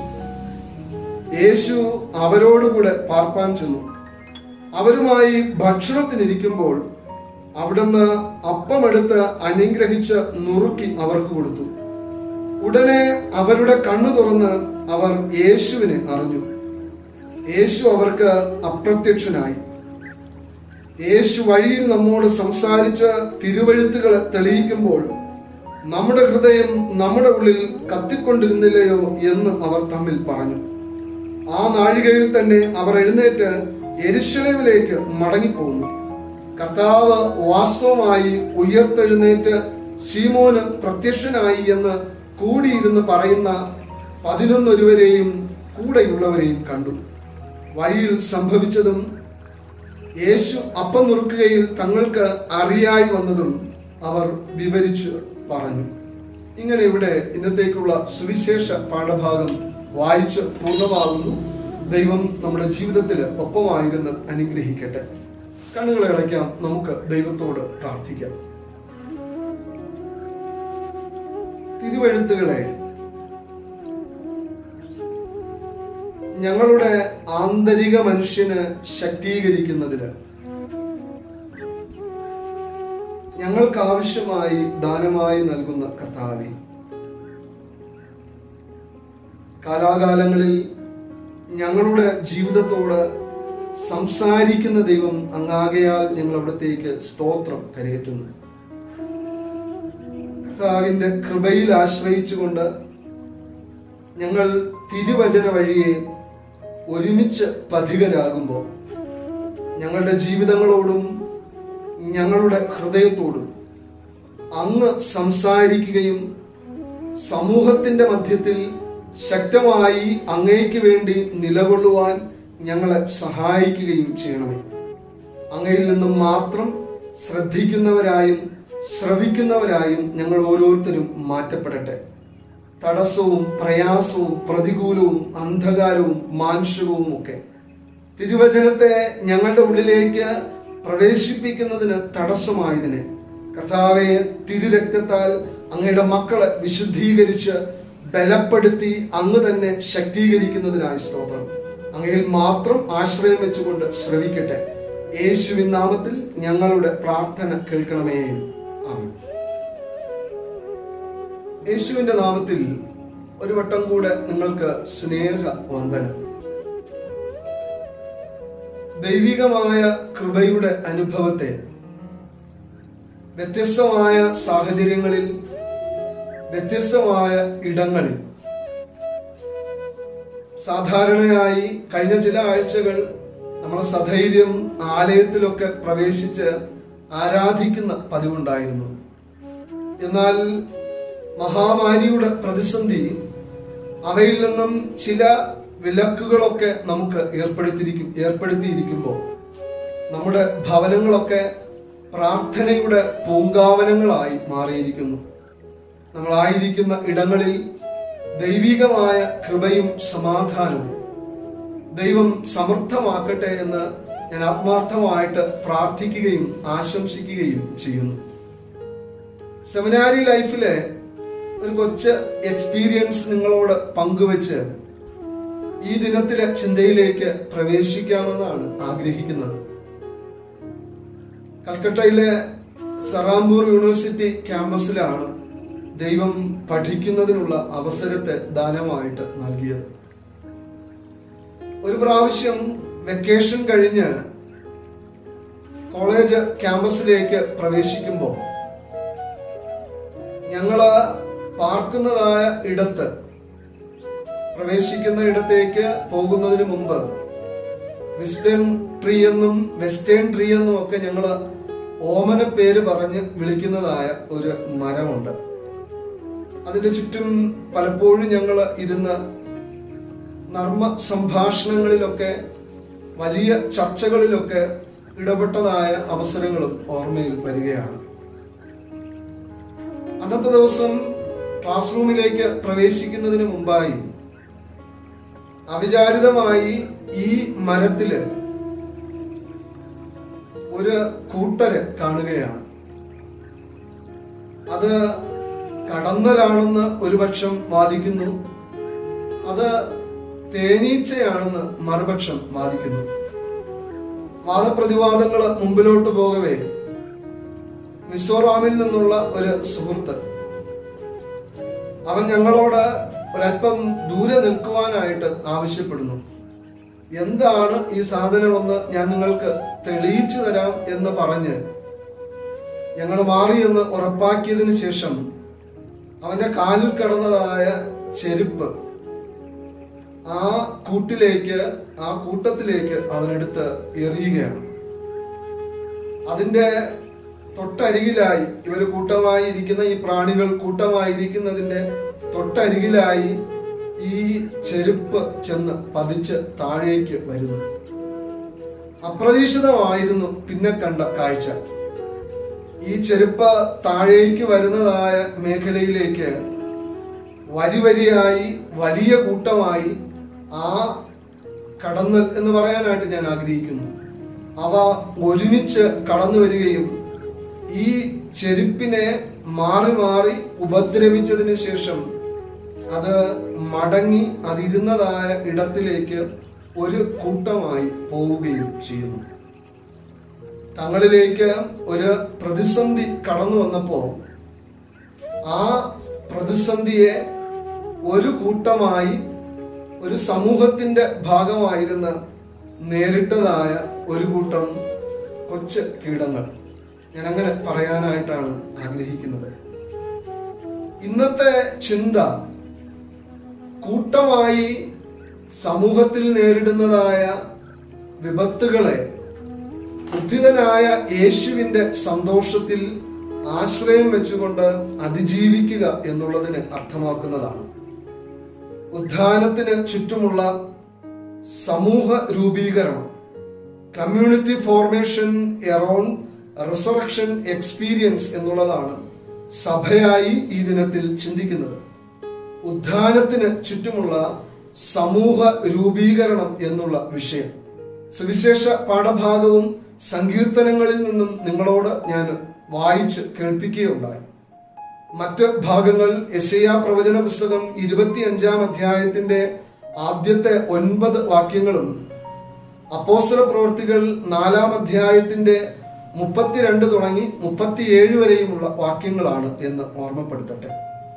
യേശു അവരോടുകൂടെ പാർപ്പാൻ ചെന്നു അവരുമായി ഭക്ഷണത്തിനിരിക്കുമ്പോൾ അവിടുന്ന് അപ്പമെടുത്ത് അനുഗ്രഹിച്ച് നുറുക്കി അവർക്ക് കൊടുത്തു ഉടനെ അവരുടെ കണ്ണു തുറന്ന് അവർ യേശുവിനെ അറിഞ്ഞു യേശു അവർക്ക് അപ്രത്യക്ഷനായി യേശു വഴിയിൽ നമ്മോട് സംസാരിച്ച് തിരുവഴുത്തുകളെ തെളിയിക്കുമ്പോൾ നമ്മുടെ ഹൃദയം നമ്മുടെ ഉള്ളിൽ കത്തിക്കൊണ്ടിരുന്നില്ലയോ എന്ന് അവർ തമ്മിൽ പറഞ്ഞു ആ നാഴികയിൽ തന്നെ അവർ എഴുന്നേറ്റ് എരുശലേമിലേക്ക് മടങ്ങിപ്പോന്നു കർത്താവ് വാസ്തവമായി ഉയർത്തെഴുന്നേറ്റ് ശീമോന് പ്രത്യക്ഷനായി എന്ന് കൂടിയിരുന്ന് പറയുന്ന പതിനൊന്നൊരുവരെയും കൂടെയുള്ളവരെയും കണ്ടു വഴിയിൽ സംഭവിച്ചതും യേശു അപ്പം നുറുക്കുകയിൽ തങ്ങൾക്ക് അറിയായി വന്നതും അവർ വിവരിച്ചു പറഞ്ഞു ഇങ്ങനെ ഇവിടെ ഇന്നത്തേക്കുള്ള സുവിശേഷ പാഠഭാഗം വായിച്ച് പൂർണ്ണമാകുന്നു ദൈവം നമ്മുടെ ജീവിതത്തിൽ ഒപ്പമായിരുന്ന് അനുഗ്രഹിക്കട്ടെ കണ്ണുകളെ അടയ്ക്കാം നമുക്ക് ദൈവത്തോട് പ്രാർത്ഥിക്കാം തിരുവഴുത്തുകളെ ഞങ്ങളുടെ ആന്തരിക മനുഷ്യന് ശക്തീകരിക്കുന്നതിന് ഞങ്ങൾക്ക് ആവശ്യമായി ദാനമായി നൽകുന്ന കർത്താവെ കാലാകാലങ്ങളിൽ ഞങ്ങളുടെ ജീവിതത്തോട് സംസാരിക്കുന്ന ദൈവം അങ്ങാകയാൽ ഞങ്ങൾ അവിടത്തേക്ക് സ്തോത്രം കരയേറ്റുന്നു കർത്താവിന്റെ കൃപയിൽ ആശ്രയിച്ചുകൊണ്ട് ഞങ്ങൾ തിരുവചന വഴിയെ ഒരുമിച്ച് പഥികരാകുമ്പോൾ ഞങ്ങളുടെ ജീവിതങ്ങളോടും ഞങ്ങളുടെ ഹൃദയത്തോടും അങ്ങ് സംസാരിക്കുകയും സമൂഹത്തിന്റെ മധ്യത്തിൽ ശക്തമായി അങ്ങേക്ക് വേണ്ടി നിലകൊള്ളുവാൻ ഞങ്ങളെ സഹായിക്കുകയും ചെയ്യണമേ അങ്ങയിൽ നിന്നും മാത്രം ശ്രദ്ധിക്കുന്നവരായും ശ്രവിക്കുന്നവരായും ഞങ്ങൾ ഓരോരുത്തരും മാറ്റപ്പെടട്ടെ തടസ്സവും പ്രയാസവും പ്രതികൂലവും അന്ധകാരവും മാനുഷികവും ഒക്കെ തിരുവചനത്തെ ഞങ്ങളുടെ ഉള്ളിലേക്ക് പ്രവേശിപ്പിക്കുന്നതിന് തടസ്സമായതിന് കർത്താവെ തിരുരക്തത്താൽ അങ്ങയുടെ മക്കളെ വിശുദ്ധീകരിച്ച് ബലപ്പെടുത്തി അങ്ങ് തന്നെ ശക്തീകരിക്കുന്നതിനായി സ്തോത്രം അങ്ങയിൽ മാത്രം ആശ്രയം വെച്ചുകൊണ്ട് ശ്രവിക്കട്ടെ യേശുവിൻ നാമത്തിൽ ഞങ്ങളുടെ പ്രാർത്ഥന കേൾക്കണമേ ആമേൻ യേശുവിന്റെ നാമത്തിൽ ഒരു വട്ടം കൂടെ നിങ്ങൾക്ക് സ്നേഹ വന്ദനം ദൈവികമായ കൃപയുടെ അനുഭവത്തെ വ്യത്യസ്തമായ സാഹചര്യങ്ങളിൽ വ്യത്യസ്തമായ ഇടങ്ങളിൽ സാധാരണയായി കഴിഞ്ഞ ചില ആഴ്ചകൾ നമ്മളെ സധൈര്യം ആലയത്തിലൊക്കെ പ്രവേശിച്ച് ആരാധിക്കുന്ന പതിവുണ്ടായിരുന്നു എന്നാൽ മഹാമാരിയുടെ പ്രതിസന്ധി അവയിൽ നിന്നും ചില വിലക്കുകളൊക്കെ നമുക്ക് ഏർപ്പെടുത്തിയിരിക്കും ഏർപ്പെടുത്തിയിരിക്കുമ്പോൾ നമ്മുടെ ഭവനങ്ങളൊക്കെ പ്രാർത്ഥനയുടെ പൂങ്കാവനങ്ങളായി മാറിയിരിക്കുന്നു നമ്മളായിരിക്കുന്ന ഇടങ്ങളിൽ ദൈവികമായ കൃപയും സമാധാനവും ദൈവം സമൃദ്ധമാക്കട്ടെ എന്ന് ഞാൻ ആത്മാർത്ഥമായിട്ട് പ്രാർത്ഥിക്കുകയും ആശംസിക്കുകയും ചെയ്യുന്നു സെമിനാരി ലൈഫിലെ ഒരു കൊച്ച് എക്സ്പീരിയൻസ് നിങ്ങളോട് പങ്കുവെച്ച് ഈ ദിനത്തിലെ ചിന്തയിലേക്ക് പ്രവേശിക്കാമെന്നാണ് ആഗ്രഹിക്കുന്നത് കൽക്കട്ടയിലെ സറാംപൂർ യൂണിവേഴ്സിറ്റി ക്യാമ്പസിലാണ് ദൈവം പഠിക്കുന്നതിനുള്ള അവസരത്തെ ദാനമായിട്ട് നൽകിയത് ഒരു പ്രാവശ്യം വെക്കേഷൻ കഴിഞ്ഞ് കോളേജ് ക്യാമ്പസിലേക്ക് പ്രവേശിക്കുമ്പോൾ ഞങ്ങള് പാർക്കുന്നതായ ഇടത്ത് പ്രവേശിക്കുന്ന ഇടത്തേക്ക് പോകുന്നതിന് മുമ്പ് വിസ്റ്റേൺ ട്രീ എന്നും വെസ്റ്റേൺ ട്രീ എന്നും ഒക്കെ ഞങ്ങള് ഓമന പേര് പറഞ്ഞ് വിളിക്കുന്നതായ ഒരു മരമുണ്ട് അതിന്റെ ചുറ്റും പലപ്പോഴും ഞങ്ങൾ ഇരുന്ന് നർമ്മ സംഭാഷണങ്ങളിലൊക്കെ വലിയ ചർച്ചകളിലൊക്കെ ഇടപെട്ടതായ അവസരങ്ങളും ഓർമ്മയിൽ വരികയാണ് അന്നത്തെ ദിവസം ക്ലാസ് റൂമിലേക്ക് പ്രവേശിക്കുന്നതിന് മുമ്പായി അവിചാരിതമായി ഈ മരത്തില് ഒരു കൂട്ടര് കാണുകയാണ് അത് കടന്നലാണെന്ന് ഒരുപക്ഷം വാദിക്കുന്നു അത് തേനീച്ചയാണെന്ന് മറുപക്ഷം വാദിക്കുന്നു വാദപ്രതിവാദങ്ങൾ മുമ്പിലോട്ട് പോകവേ മിസോറാമിൽ നിന്നുള്ള ഒരു സുഹൃത്ത് അവൻ ഞങ്ങളോട് ഒരല്പം ദൂരെ നിൽക്കുവാനായിട്ട് ആവശ്യപ്പെടുന്നു എന്താണ് ഈ സാധനമെന്ന് ഞാൻ നിങ്ങൾക്ക് തെളിയിച്ചു തരാം എന്ന് പറഞ്ഞ് ഞങ്ങൾ മാറിയെന്ന് ഉറപ്പാക്കിയതിനു ശേഷം അവന്റെ കാലിൽ കിടന്നതായ ചെരുപ്പ് ആ കൂട്ടിലേക്ക് ആ കൂട്ടത്തിലേക്ക് അവനെടുത്ത് എറിയുകയാണ് അതിന്റെ തൊട്ടരികിലായി ഇവര് കൂട്ടമായി ഇരിക്കുന്ന ഈ പ്രാണികൾ കൂട്ടമായി ഇരിക്കുന്നതിന്റെ തൊട്ടരികിലായി ഈ ചെരുപ്പ് ചെന്ന് പതിച്ച് താഴേക്ക് വരുന്നു അപ്രതീക്ഷിതമായിരുന്നു പിന്നെ കണ്ട കാഴ്ച ഈ ചെരുപ്പ് താഴേക്ക് വരുന്നതായ മേഖലയിലേക്ക് വരി വരിയായി വലിയ കൂട്ടമായി ആ കടന്നൽ എന്ന് പറയാനായിട്ട് ഞാൻ ആഗ്രഹിക്കുന്നു അവ ഒരുമിച്ച് കടന്നു വരികയും ഈ ചെരുപ്പിനെ മാറി മാറി ഉപദ്രവിച്ചതിന് ശേഷം അത് മടങ്ങി അതിരുന്നതായ ഇടത്തിലേക്ക് ഒരു കൂട്ടമായി പോവുകയും ചെയ്യുന്നു തങ്ങളിലേക്ക് ഒരു പ്രതിസന്ധി കടന്നു വന്നപ്പോ ആ പ്രതിസന്ധിയെ ഒരു കൂട്ടമായി ഒരു സമൂഹത്തിന്റെ ഭാഗമായിരുന്ന് നേരിട്ടതായ ഒരു കൂട്ടം കൊച്ചു കീടങ്ങൾ ഞാൻ അങ്ങനെ പറയാനായിട്ടാണ് ആഗ്രഹിക്കുന്നത് ഇന്നത്തെ ചിന്ത കൂട്ടമായി സമൂഹത്തിൽ നേരിടുന്നതായ വിപത്തുകളെ ബുദ്ധിതനായ യേശുവിന്റെ സന്തോഷത്തിൽ ആശ്രയം വെച്ചുകൊണ്ട് അതിജീവിക്കുക എന്നുള്ളതിന് അർത്ഥമാക്കുന്നതാണ് ഉദ്ധാനത്തിന് ചുറ്റുമുള്ള സമൂഹ രൂപീകരണം community formation around resurrection experience എന്നുള്ളതാണ് സഭയായി ഈ ദിനത്തിൽ ചിന്തിക്കുന്നത് ഉദ്ധാനത്തിന് ചുറ്റുമുള്ള സമൂഹ രൂപീകരണം എന്നുള്ള വിഷയം സുവിശേഷ പാഠഭാഗവും സങ്കീർത്തനങ്ങളിൽ നിന്നും നിങ്ങളോട് ഞാൻ വായിച്ച് കേൾപ്പിക്കുകയുണ്ടായി മറ്റ് ഭാഗങ്ങൾ യശയാ പ്രവചന പുസ്തകം ഇരുപത്തിയഞ്ചാം അധ്യായത്തിന്റെ ആദ്യത്തെ ഒൻപത് വാക്യങ്ങളും അപ്പോസ്തല പ്രവൃത്തികൾ നാലാം അധ്യായത്തിന്റെ മുപ്പത്തിരണ്ട് തുടങ്ങി മുപ്പത്തിയേഴ് വരെയുമുള്ള വാക്യങ്ങളാണ് എന്ന് ഓർമ്മപ്പെടുത്തട്ടെ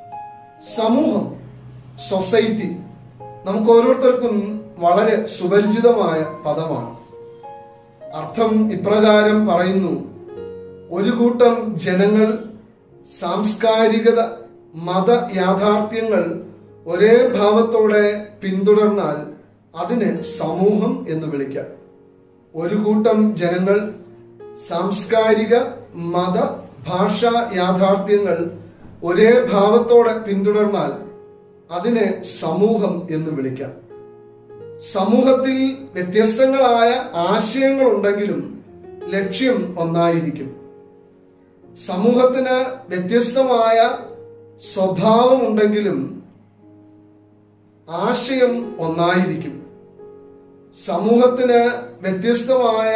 സമൂഹം സൊസൈറ്റി നമുക്ക് ഓരോരുത്തർക്കും വളരെ സുപരിചിതമായ പദമാണ് അർത്ഥം ഇപ്രകാരം പറയുന്നു ഒരു കൂട്ടം ജനങ്ങൾ സാംസ്കാരികത മത യാഥാർത്ഥ്യങ്ങൾ ഒരേ ഭാവത്തോടെ പിന്തുടർന്നാൽ അതിന് സമൂഹം എന്ന് വിളിക്കാം ഒരു കൂട്ടം ജനങ്ങൾ സാംസ്കാരിക മത ഭാഷാ യാഥാർത്ഥ്യങ്ങൾ ഒരേ ഭാവത്തോടെ പിന്തുടർന്നാൽ അതിനെ സമൂഹം എന്ന് വിളിക്കാം സമൂഹത്തിൽ വ്യത്യസ്തങ്ങളായ ആശയങ്ങൾ ഉണ്ടെങ്കിലും ലക്ഷ്യം ഒന്നായിരിക്കും സമൂഹത്തിന് വ്യത്യസ്തമായ സ്വഭാവമുണ്ടെങ്കിലും ആശയം ഒന്നായിരിക്കും സമൂഹത്തിന് വ്യത്യസ്തമായ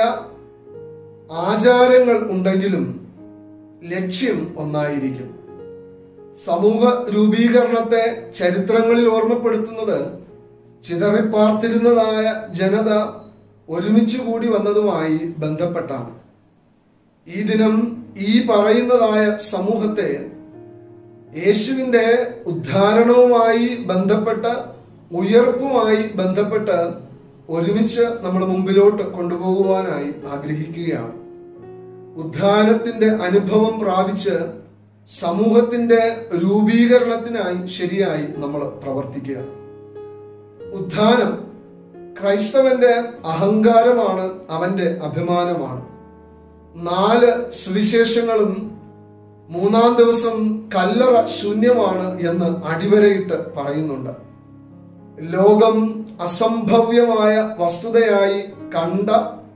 ആചാരങ്ങൾ ഉണ്ടെങ്കിലും ലക്ഷ്യം ഒന്നായിരിക്കും സമൂഹ രൂപീകരണത്തെ ചരിത്രങ്ങളിൽ ഓർമ്മപ്പെടുത്തുന്നത് ചിതറിപ്പാർത്തിരുന്നതായ ജനത ഒരുമിച്ച് കൂടി വന്നതുമായി ബന്ധപ്പെട്ടാണ് ഈ ദിനം ഈ പറയുന്നതായ സമൂഹത്തെ യേശുവിന്റെ ഉദ്ധാരണവുമായി ബന്ധപ്പെട്ട ഉയർപ്പുമായി ബന്ധപ്പെട്ട് ഒരുമിച്ച് നമ്മൾ മുമ്പിലോട്ട് കൊണ്ടുപോകുവാനായി ആഗ്രഹിക്കുകയാണ് ഉദ്ധാനത്തിന്റെ അനുഭവം പ്രാപിച്ച് സമൂഹത്തിന്റെ രൂപീകരണത്തിനായി ശരിയായി നമ്മൾ പ്രവർത്തിക്കുക ഉദ്ധാനം ക്രൈസ്തവന്റെ അഹങ്കാരമാണ് അവന്റെ അഭിമാനമാണ് നാല് സുവിശേഷങ്ങളും മൂന്നാം ദിവസം കല്ലറ ശൂന്യമാണ് എന്ന് അടിവരയിട്ട് പറയുന്നുണ്ട് ലോകം അസംഭവ്യമായ വസ്തുതയായി കണ്ട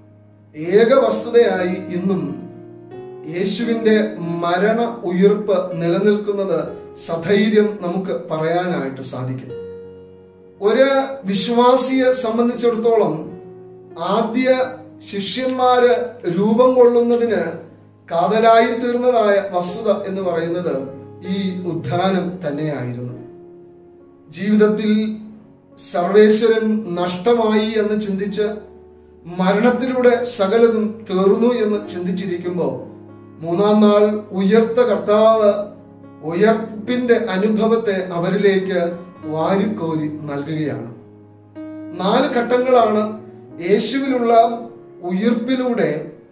ഏക വസ്തുതയായി ഇന്നും യേശുവിന്റെ മരണ ഉയിർപ്പ് നിലനിൽക്കുന്നത് സധൈര്യം നമുക്ക് പറയാനായിട്ട് സാധിക്കും ഒരു വിശ്വാസിയെ സംബന്ധിച്ചിടത്തോളം ആദ്യ ശിഷ്യന്മാര് രൂപം കൊള്ളുന്നതിന് കാതലായി തീർന്നതായ വസ്തുത എന്ന് പറയുന്നത് ഈ ഉദ്ധാനം തന്നെയായിരുന്നു ജീവിതത്തിൽ സർവേശ്വരൻ നഷ്ടമായി എന്ന് ചിന്തിച്ച് മരണത്തിലൂടെ സകലതും തീർന്നു എന്ന് ചിന്തിച്ചിരിക്കുമ്പോൾ മൂന്നാം നാൾ ഉയർത്ത കർത്താവ് ഉയർപ്പിന്റെ അനുഭവത്തെ അവരിലേക്ക് വാരിക്കോരി നൽകുകയാണ് നാല് ഘട്ടങ്ങളാണ് യേശുവിലുള്ള ഉയർപ്പിലൂടെ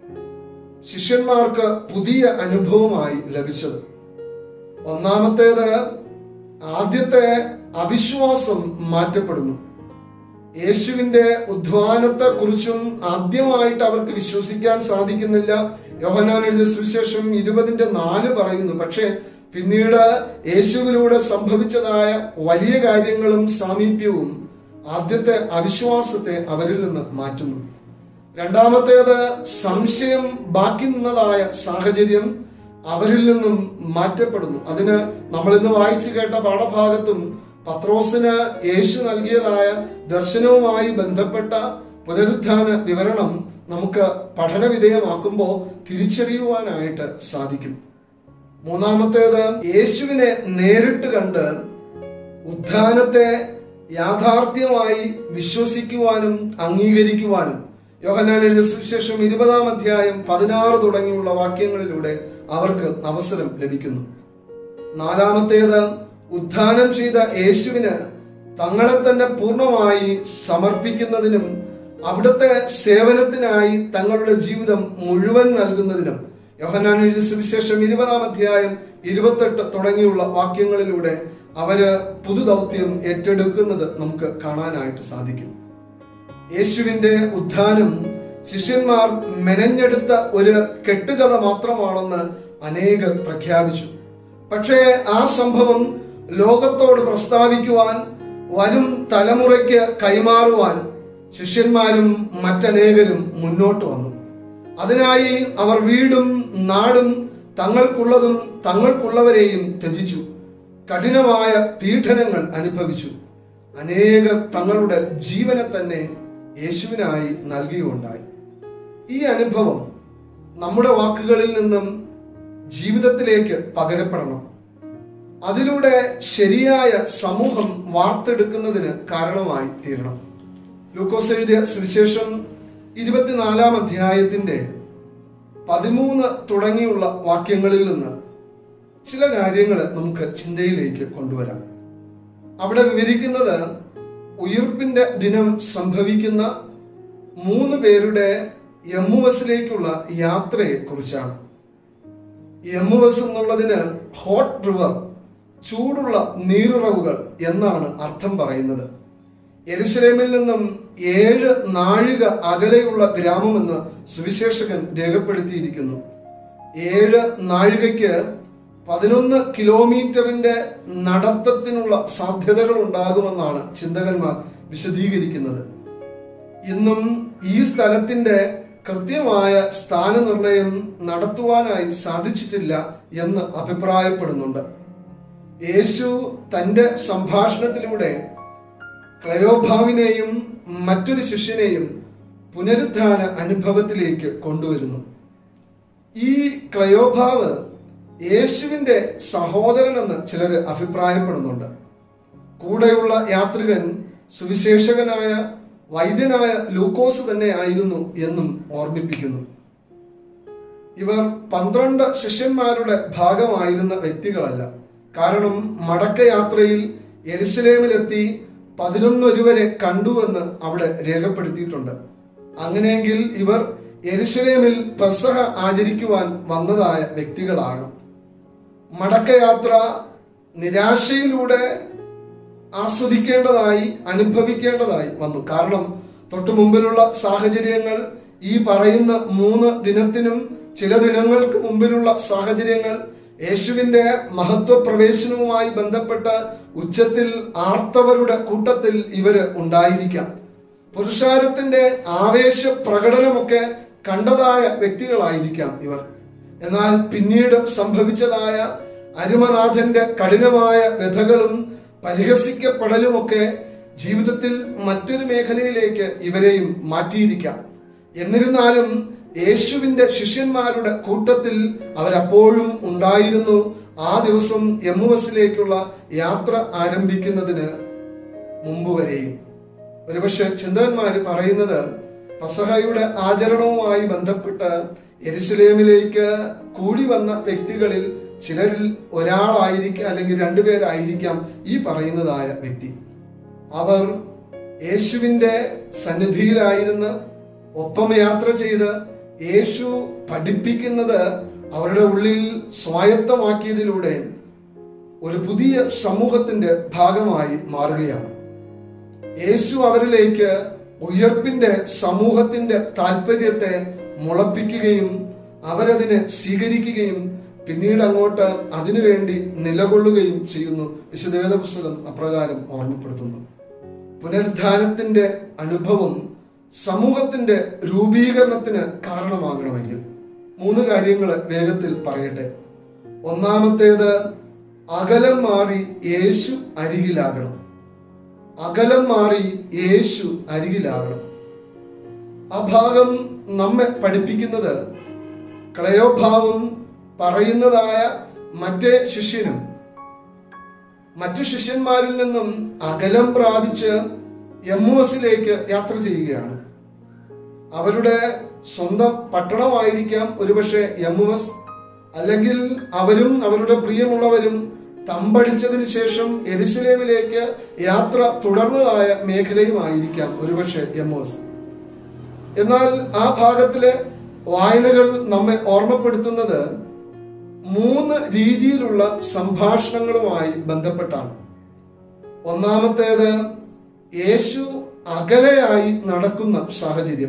ശിഷ്യന്മാർക്ക് പുതിയ അനുഭവമായി ലഭിച്ചത് ഒന്നാമത്തേത് ആദ്യത്തെ അവിശ്വാസം മാറ്റപ്പെടുന്നു യേശുവിന്റെ ഉദ്ധാനത്തെ കുറിച്ചും ആദ്യമായിട്ട് അവർക്ക് വിശ്വസിക്കാൻ സാധിക്കുന്നില്ല യോഹനാൻ എഴുതിയ സുവിശേഷം ഇരുപതിന്റെ നാല് പറയുന്നു പക്ഷേ പിന്നീട് യേശുവിലൂടെ സംഭവിച്ചതായ വലിയ കാര്യങ്ങളും സാമീപ്യവും ആദ്യത്തെ അവിശ്വാസത്തെ അവരിൽ നിന്ന് മാറ്റുന്നു രണ്ടാമത്തേത് സംശയം ബാക്കി നിന്നതായ സാഹചര്യം അവരിൽ നിന്നും മാറ്റപ്പെടുന്നു അതിന് നമ്മൾ ഇന്ന് വായിച്ചു കേട്ട പാഠഭാഗത്തും പത്രോസിന് യേശു നൽകിയതായ ദർശനവുമായി ബന്ധപ്പെട്ട പുനരുത്ഥാന വിവരണം നമുക്ക് പഠനവിധേയമാക്കുമ്പോൾ തിരിച്ചറിയുവാനായിട്ട് സാധിക്കും മൂന്നാമത്തേത് യേശുവിനെ നേരിട്ട് കണ്ട് ഉത്ഥാനത്തെ യാഥാർത്ഥ്യമായി വിശ്വസിക്കുവാനും അംഗീകരിക്കുവാനും യോഹന്നാൻ എഴുതിയ സുവിശേഷം ഇരുപതാം അധ്യായം പതിനാറ് തുടങ്ങിയുള്ള വാക്യങ്ങളിലൂടെ അവർക്ക് അവസരം ലഭിക്കുന്നു നാലാമത്തേത് ഉത്ഥാനം ചെയ്ത യേശുവിന് തങ്ങളെ തന്നെ പൂർണ്ണമായി സമർപ്പിക്കുന്നതിനും അവിടുത്തെ സേവനത്തിനായി തങ്ങളുടെ ജീവിതം മുഴുവൻ നൽകുന്നതിനും യോഹന്നാൻ എഴുതിയ സുവിശേഷം ഇരുപതാം അധ്യായം ഇരുപത്തെട്ട് തുടങ്ങിയുള്ള വാക്യങ്ങളിലൂടെ അവര് പുതുദൗത്യം ഏറ്റെടുക്കുന്നത് നമുക്ക് കാണാനായിട്ട് സാധിക്കും യേശുവിന്റെ ഉത്ഥാനം ശിഷ്യന്മാർ മെനഞ്ഞെടുത്ത ഒരു കെട്ടുകഥ മാത്രമാണെന്ന് അനേകർ പ്രഖ്യാപിച്ചു പക്ഷേ ആ സംഭവം ലോകത്തോട് പ്രസ്താവിക്കുവാൻ വരും തലമുറയ്ക്ക് കൈമാറുവാൻ ശിഷ്യന്മാരും മറ്റനേകരും മുന്നോട്ട് വന്നു അതിനായി അവർ വീടും നാടും തങ്ങൾക്കുള്ളതും തങ്ങൾക്കുള്ളവരെയും ത്യജിച്ചു കഠിനമായ പീഡനങ്ങൾ അനുഭവിച്ചു അനേകർ തങ്ങളുടെ ജീവനെ തന്നെ യേശുവിനായി നൽകിയുണ്ടായി ഈ അനുഭവം നമ്മുടെ വാക്കുകളിൽ നിന്നും ജീവിതത്തിലേക്ക് പകരപ്പെടണം അതിലൂടെ ശരിയായ സമൂഹം വാർത്തെടുക്കുന്നതിന് കാരണമായി തീരണം ലൂക്കോസ് എഴുതിയ സുവിശേഷം ഇരുപത്തിനാലാം അധ്യായത്തിന്റെ പതിമൂന്ന് തുടങ്ങിയുള്ള വാക്യങ്ങളിൽ നിന്ന് ചില കാര്യങ്ങൾ നമുക്ക് ചിന്തയിലേക്ക് കൊണ്ടുവരാം അവിടെ വിവരിക്കുന്നത് ഉയിർപ്പിന്റെ ദിനം സംഭവിക്കുന്ന മൂന്ന് പേരുടെ യമ്മുവസിലേക്കുള്ള യാത്രയെ കുറിച്ചാണ് യമ്മുവസ് എന്നുള്ളതിന് ഹോട്ട് റിവർ ചൂടുള്ള നീരുറവുകൾ എന്നാണ് അർത്ഥം പറയുന്നത് യെരുശലേമിൽ നിന്നും ഏഴ് നാഴിക അകലെയുള്ള ഗ്രാമമെന്ന് സുവിശേഷകൻ രേഖപ്പെടുത്തിയിരിക്കുന്നു ഏഴ് നാഴികയ്ക്ക് പതിനൊന്ന് കിലോമീറ്ററിന്റെ നടത്തത്തിനുള്ള സാധ്യതകൾ ഉണ്ടാകുമെന്നാണ് ചിന്തകന്മാർ വിശദീകരിക്കുന്നത് ഇന്നും ഈ സ്ഥലത്തിന്റെ കൃത്യമായ സ്ഥാനനിർണയം നടത്തുവാനായി സാധിച്ചിട്ടില്ല എന്ന് അഭിപ്രായപ്പെടുന്നുണ്ട് യേശു തന്റെ സംഭാഷണത്തിലൂടെ ക്ലയോഭാവിനെയും മറ്റൊരു ശിഷ്യനെയും പുനരുദ്ധാന അനുഭവത്തിലേക്ക് കൊണ്ടുവരുന്നു ഈ ക്ലയോഭാവ് യേശുവിന്റെ സഹോദരനെന്ന് ചിലർ അഭിപ്രായപ്പെടുന്നുണ്ട് കൂടെയുള്ള യാത്രികൻ സുവിശേഷകനായ വൈദ്യനായ ലൂക്കോസ് തന്നെ ആയിരുന്നു എന്നും ഓർമ്മിപ്പിക്കുന്നു ഇവർ പന്ത്രണ്ട് ശിഷ്യന്മാരുടെ ഭാഗമായിരുന്ന വ്യക്തികളല്ല കാരണം മടക്കയാത്രയിൽ യെരുസലേമിലെത്തി പതിനൊന്നൊരുവരെ കണ്ടുവെന്ന് അവിടെ രേഖപ്പെടുത്തിയിട്ടുണ്ട് അങ്ങനെയെങ്കിൽ ഇവർ യെരുസലേമിൽ പെസഹ ആചരിക്കുവാൻ വന്നതായ വ്യക്തികളാണ് മടക്കയാത്ര നിരാശയിലൂടെ ആസ്വദിക്കേണ്ടതായി അനുഭവിക്കേണ്ടതായി വന്നു കാരണം തൊട്ടു മുമ്പിലുള്ള സാഹചര്യങ്ങൾ ഈ പറയുന്ന മൂന്ന് ദിനത്തിനും ചില ദിനങ്ങൾക്ക് മുമ്പിലുള്ള സാഹചര്യങ്ങൾ യേശുവിന്റെ മഹത്വ പ്രവേശനവുമായി ബന്ധപ്പെട്ട ഉച്ചത്തിൽ ആർത്തവരുടെ കൂട്ടത്തിൽ ഇവര് ഉണ്ടായിരിക്കാം പുരുഷാരത്തിന്റെ ആവേശ പ്രകടനമൊക്കെ കണ്ടതായ വ്യക്തികളായിരിക്കാം ഇവർ എന്നാൽ പിന്നീട് സംഭവിച്ചതായ അരുമനാഥന്റെ കഠിനമായ വ്യഥകളും പരിഹസിക്കപ്പെടലുമൊക്കെ ജീവിതത്തിൽ മറ്റൊരു മേഖലയിലേക്ക് ഇവരെയും മാറ്റിയിരിക്കാം എന്നിരുന്നാലും യേശുവിന്റെ ശിഷ്യന്മാരുടെ കൂട്ടത്തിൽ അവരപ്പോഴും ഉണ്ടായിരുന്നു ആ ദിവസം എമ്മുവസിലേക്കുള്ള യാത്ര ആരംഭിക്കുന്നതിന് മുമ്പ് വരെയും ഒരുപക്ഷെ ചിന്തകന്മാര് പറയുന്നത് പസഹയുടെ ആചരണവുമായി ബന്ധപ്പെട്ട് എരുസലേമിലേക്ക് കൂടി വന്ന വ്യക്തികളിൽ ചിലരിൽ ഒരാളായിരിക്കാം അല്ലെങ്കിൽ രണ്ടുപേരായിരിക്കാം ഈ പറയുന്നതായ വ്യക്തി അവർ യേശുവിന്റെ സന്നിധിയിലായിരുന്ന് ഒപ്പം യാത്ര ചെയ്ത് യേശു പഠിപ്പിക്കുന്നത് അവരുടെ ഉള്ളിൽ സ്വായത്തമാക്കിയതിലൂടെ ഒരു പുതിയ സമൂഹത്തിന്റെ ഭാഗമായി മാറുകയാണ് യേശു അവരിലേക്ക് ഉയർപ്പിന്റെ സമൂഹത്തിന്റെ താല്പര്യത്തെ മുളപ്പിക്കുകയും അവരതിനെ സ്വീകരിക്കുകയും പിന്നീട് അങ്ങോട്ട് അതിനുവേണ്ടി നിലകൊള്ളുകയും ചെയ്യുന്നു വിശുദ്ധ വേദപുസ്തകം അപ്രകാരം ഓർമ്മപ്പെടുത്തുന്നു പുനരുദ്ധാനത്തിന്റെ അനുഭവം സമൂഹത്തിന്റെ രൂപീകരണത്തിന് കാരണമാകണമെങ്കിൽ മൂന്ന് കാര്യങ്ങൾ വേഗത്തിൽ പറയട്ടെ ഒന്നാമത്തേത് അകലം മാറി യേശു അരികിലാകണം അകലം മാറി യേശു അരികിലാകണം ആ ഭാഗം നമ്മെ പഠിപ്പിക്കുന്നത് ക്ലയോഭാവം പറയുന്നതായ മറ്റേ ശിഷ്യനും മറ്റു ശിഷ്യന്മാരിൽ നിന്നും അകലം പ്രാപിച്ച് എമ്മുവസിലേക്ക് യാത്ര ചെയ്യുകയാണ് അവരുടെ സ്വന്തം പട്ടണമായിരിക്കാം ഒരുപക്ഷെ എമ്മുവസ് അല്ലെങ്കിൽ അവരും അവരുടെ പ്രിയമുള്ളവരും തമ്പടിച്ചതിന് ശേഷം എരുസലേമിലേക്ക് യാത്ര തുടർന്നതായ മേഖലയുമായിരിക്കാം ഒരുപക്ഷെ എമ്മുവസ് എന്നാൽ ആ ഭാഗത്തിലെ വായനകൾ നമ്മെ ഓർമ്മപ്പെടുത്തുന്നത് മൂന്ന് രീതിയിലുള്ള സംഭാഷണങ്ങളുമായി ബന്ധപ്പെട്ടാണ് ഒന്നാമത്തേത് യേശു അകലെയായി നടക്കുന്ന സാഹചര്യം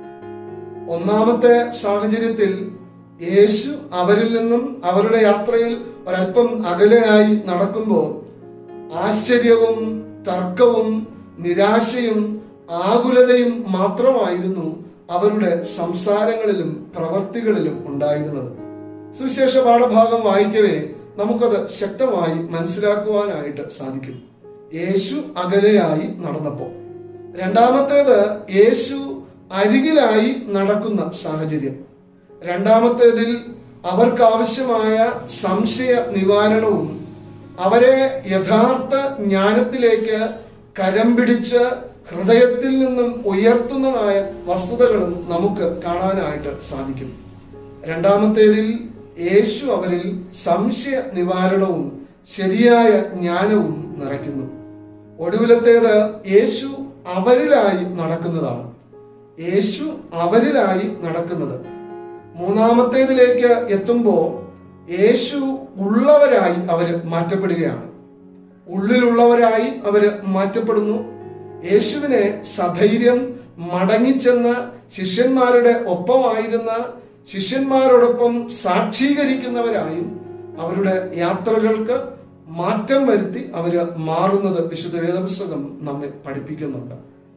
ഒന്നാമത്തെ സാഹചര്യത്തിൽ യേശു അവരിൽ നിന്നും അവരുടെ യാത്രയിൽ ഒരല്പം അകലെയായി നടക്കുമ്പോൾ ആശ്ചര്യവും തർക്കവും നിരാശയും ആകുലതയും മാത്രമായിരുന്നു അവരുടെ സംസാരങ്ങളിലും പ്രവർത്തികളിലും ഉണ്ടായിരുന്നത് സുവിശേഷ പാഠഭാഗം വായിക്കവേ നമുക്കത് ശക്തമായി മനസ്സിലാക്കുവാനായിട്ട് സാധിക്കും യേശു അകലെയായി നടന്നപ്പോൾ രണ്ടാമത്തേത് യേശു അരികിലായി നടക്കുന്ന സാഹചര്യം രണ്ടാമത്തേതിൽ അവർക്ക് ആവശ്യമായ സംശയ നിവാരണവും അവരെ യഥാർത്ഥ ജ്ഞാനത്തിലേക്ക് കരം പിടിച്ച് ഹൃദയത്തിൽ നിന്നും ഉയർത്തുന്നതായ വസ്തുതകളും നമുക്ക് കാണാനായിട്ട് സാധിക്കും രണ്ടാമത്തേതിൽ യേശു അവരിൽ സംശയ നിവാരണവും ശരിയായ ജ്ഞാനവും നിറയ്ക്കുന്നു ഒടുവിലത്തേത് യേശു അവരിലായി നടക്കുന്നതാണ് യേശു അവരിലായി നടക്കുന്നത് മൂന്നാമത്തേതിലേക്ക് എത്തുമ്പോൾ യേശു ഉള്ളവരായി അവര് മാറ്റപ്പെടുകയാണ് ഉള്ളിലുള്ളവരായി അവര് മാറ്റപ്പെടുന്നു യേശുവിനെ സധൈര്യം മടങ്ങിച്ചെന്ന് ശിഷ്യന്മാരുടെ ഒപ്പമായിരുന്ന ശിഷ്യന്മാരോടൊപ്പം സാക്ഷീകരിക്കുന്നവരായും അവരുടെ യാത്രകൾക്ക് മാറ്റം വരുത്തി അവര് മാറുന്നത് വിശുദ്ധ വേദപുസ്തകം നമ്മെ പഠിപ്പിക്കുന്നുണ്ട്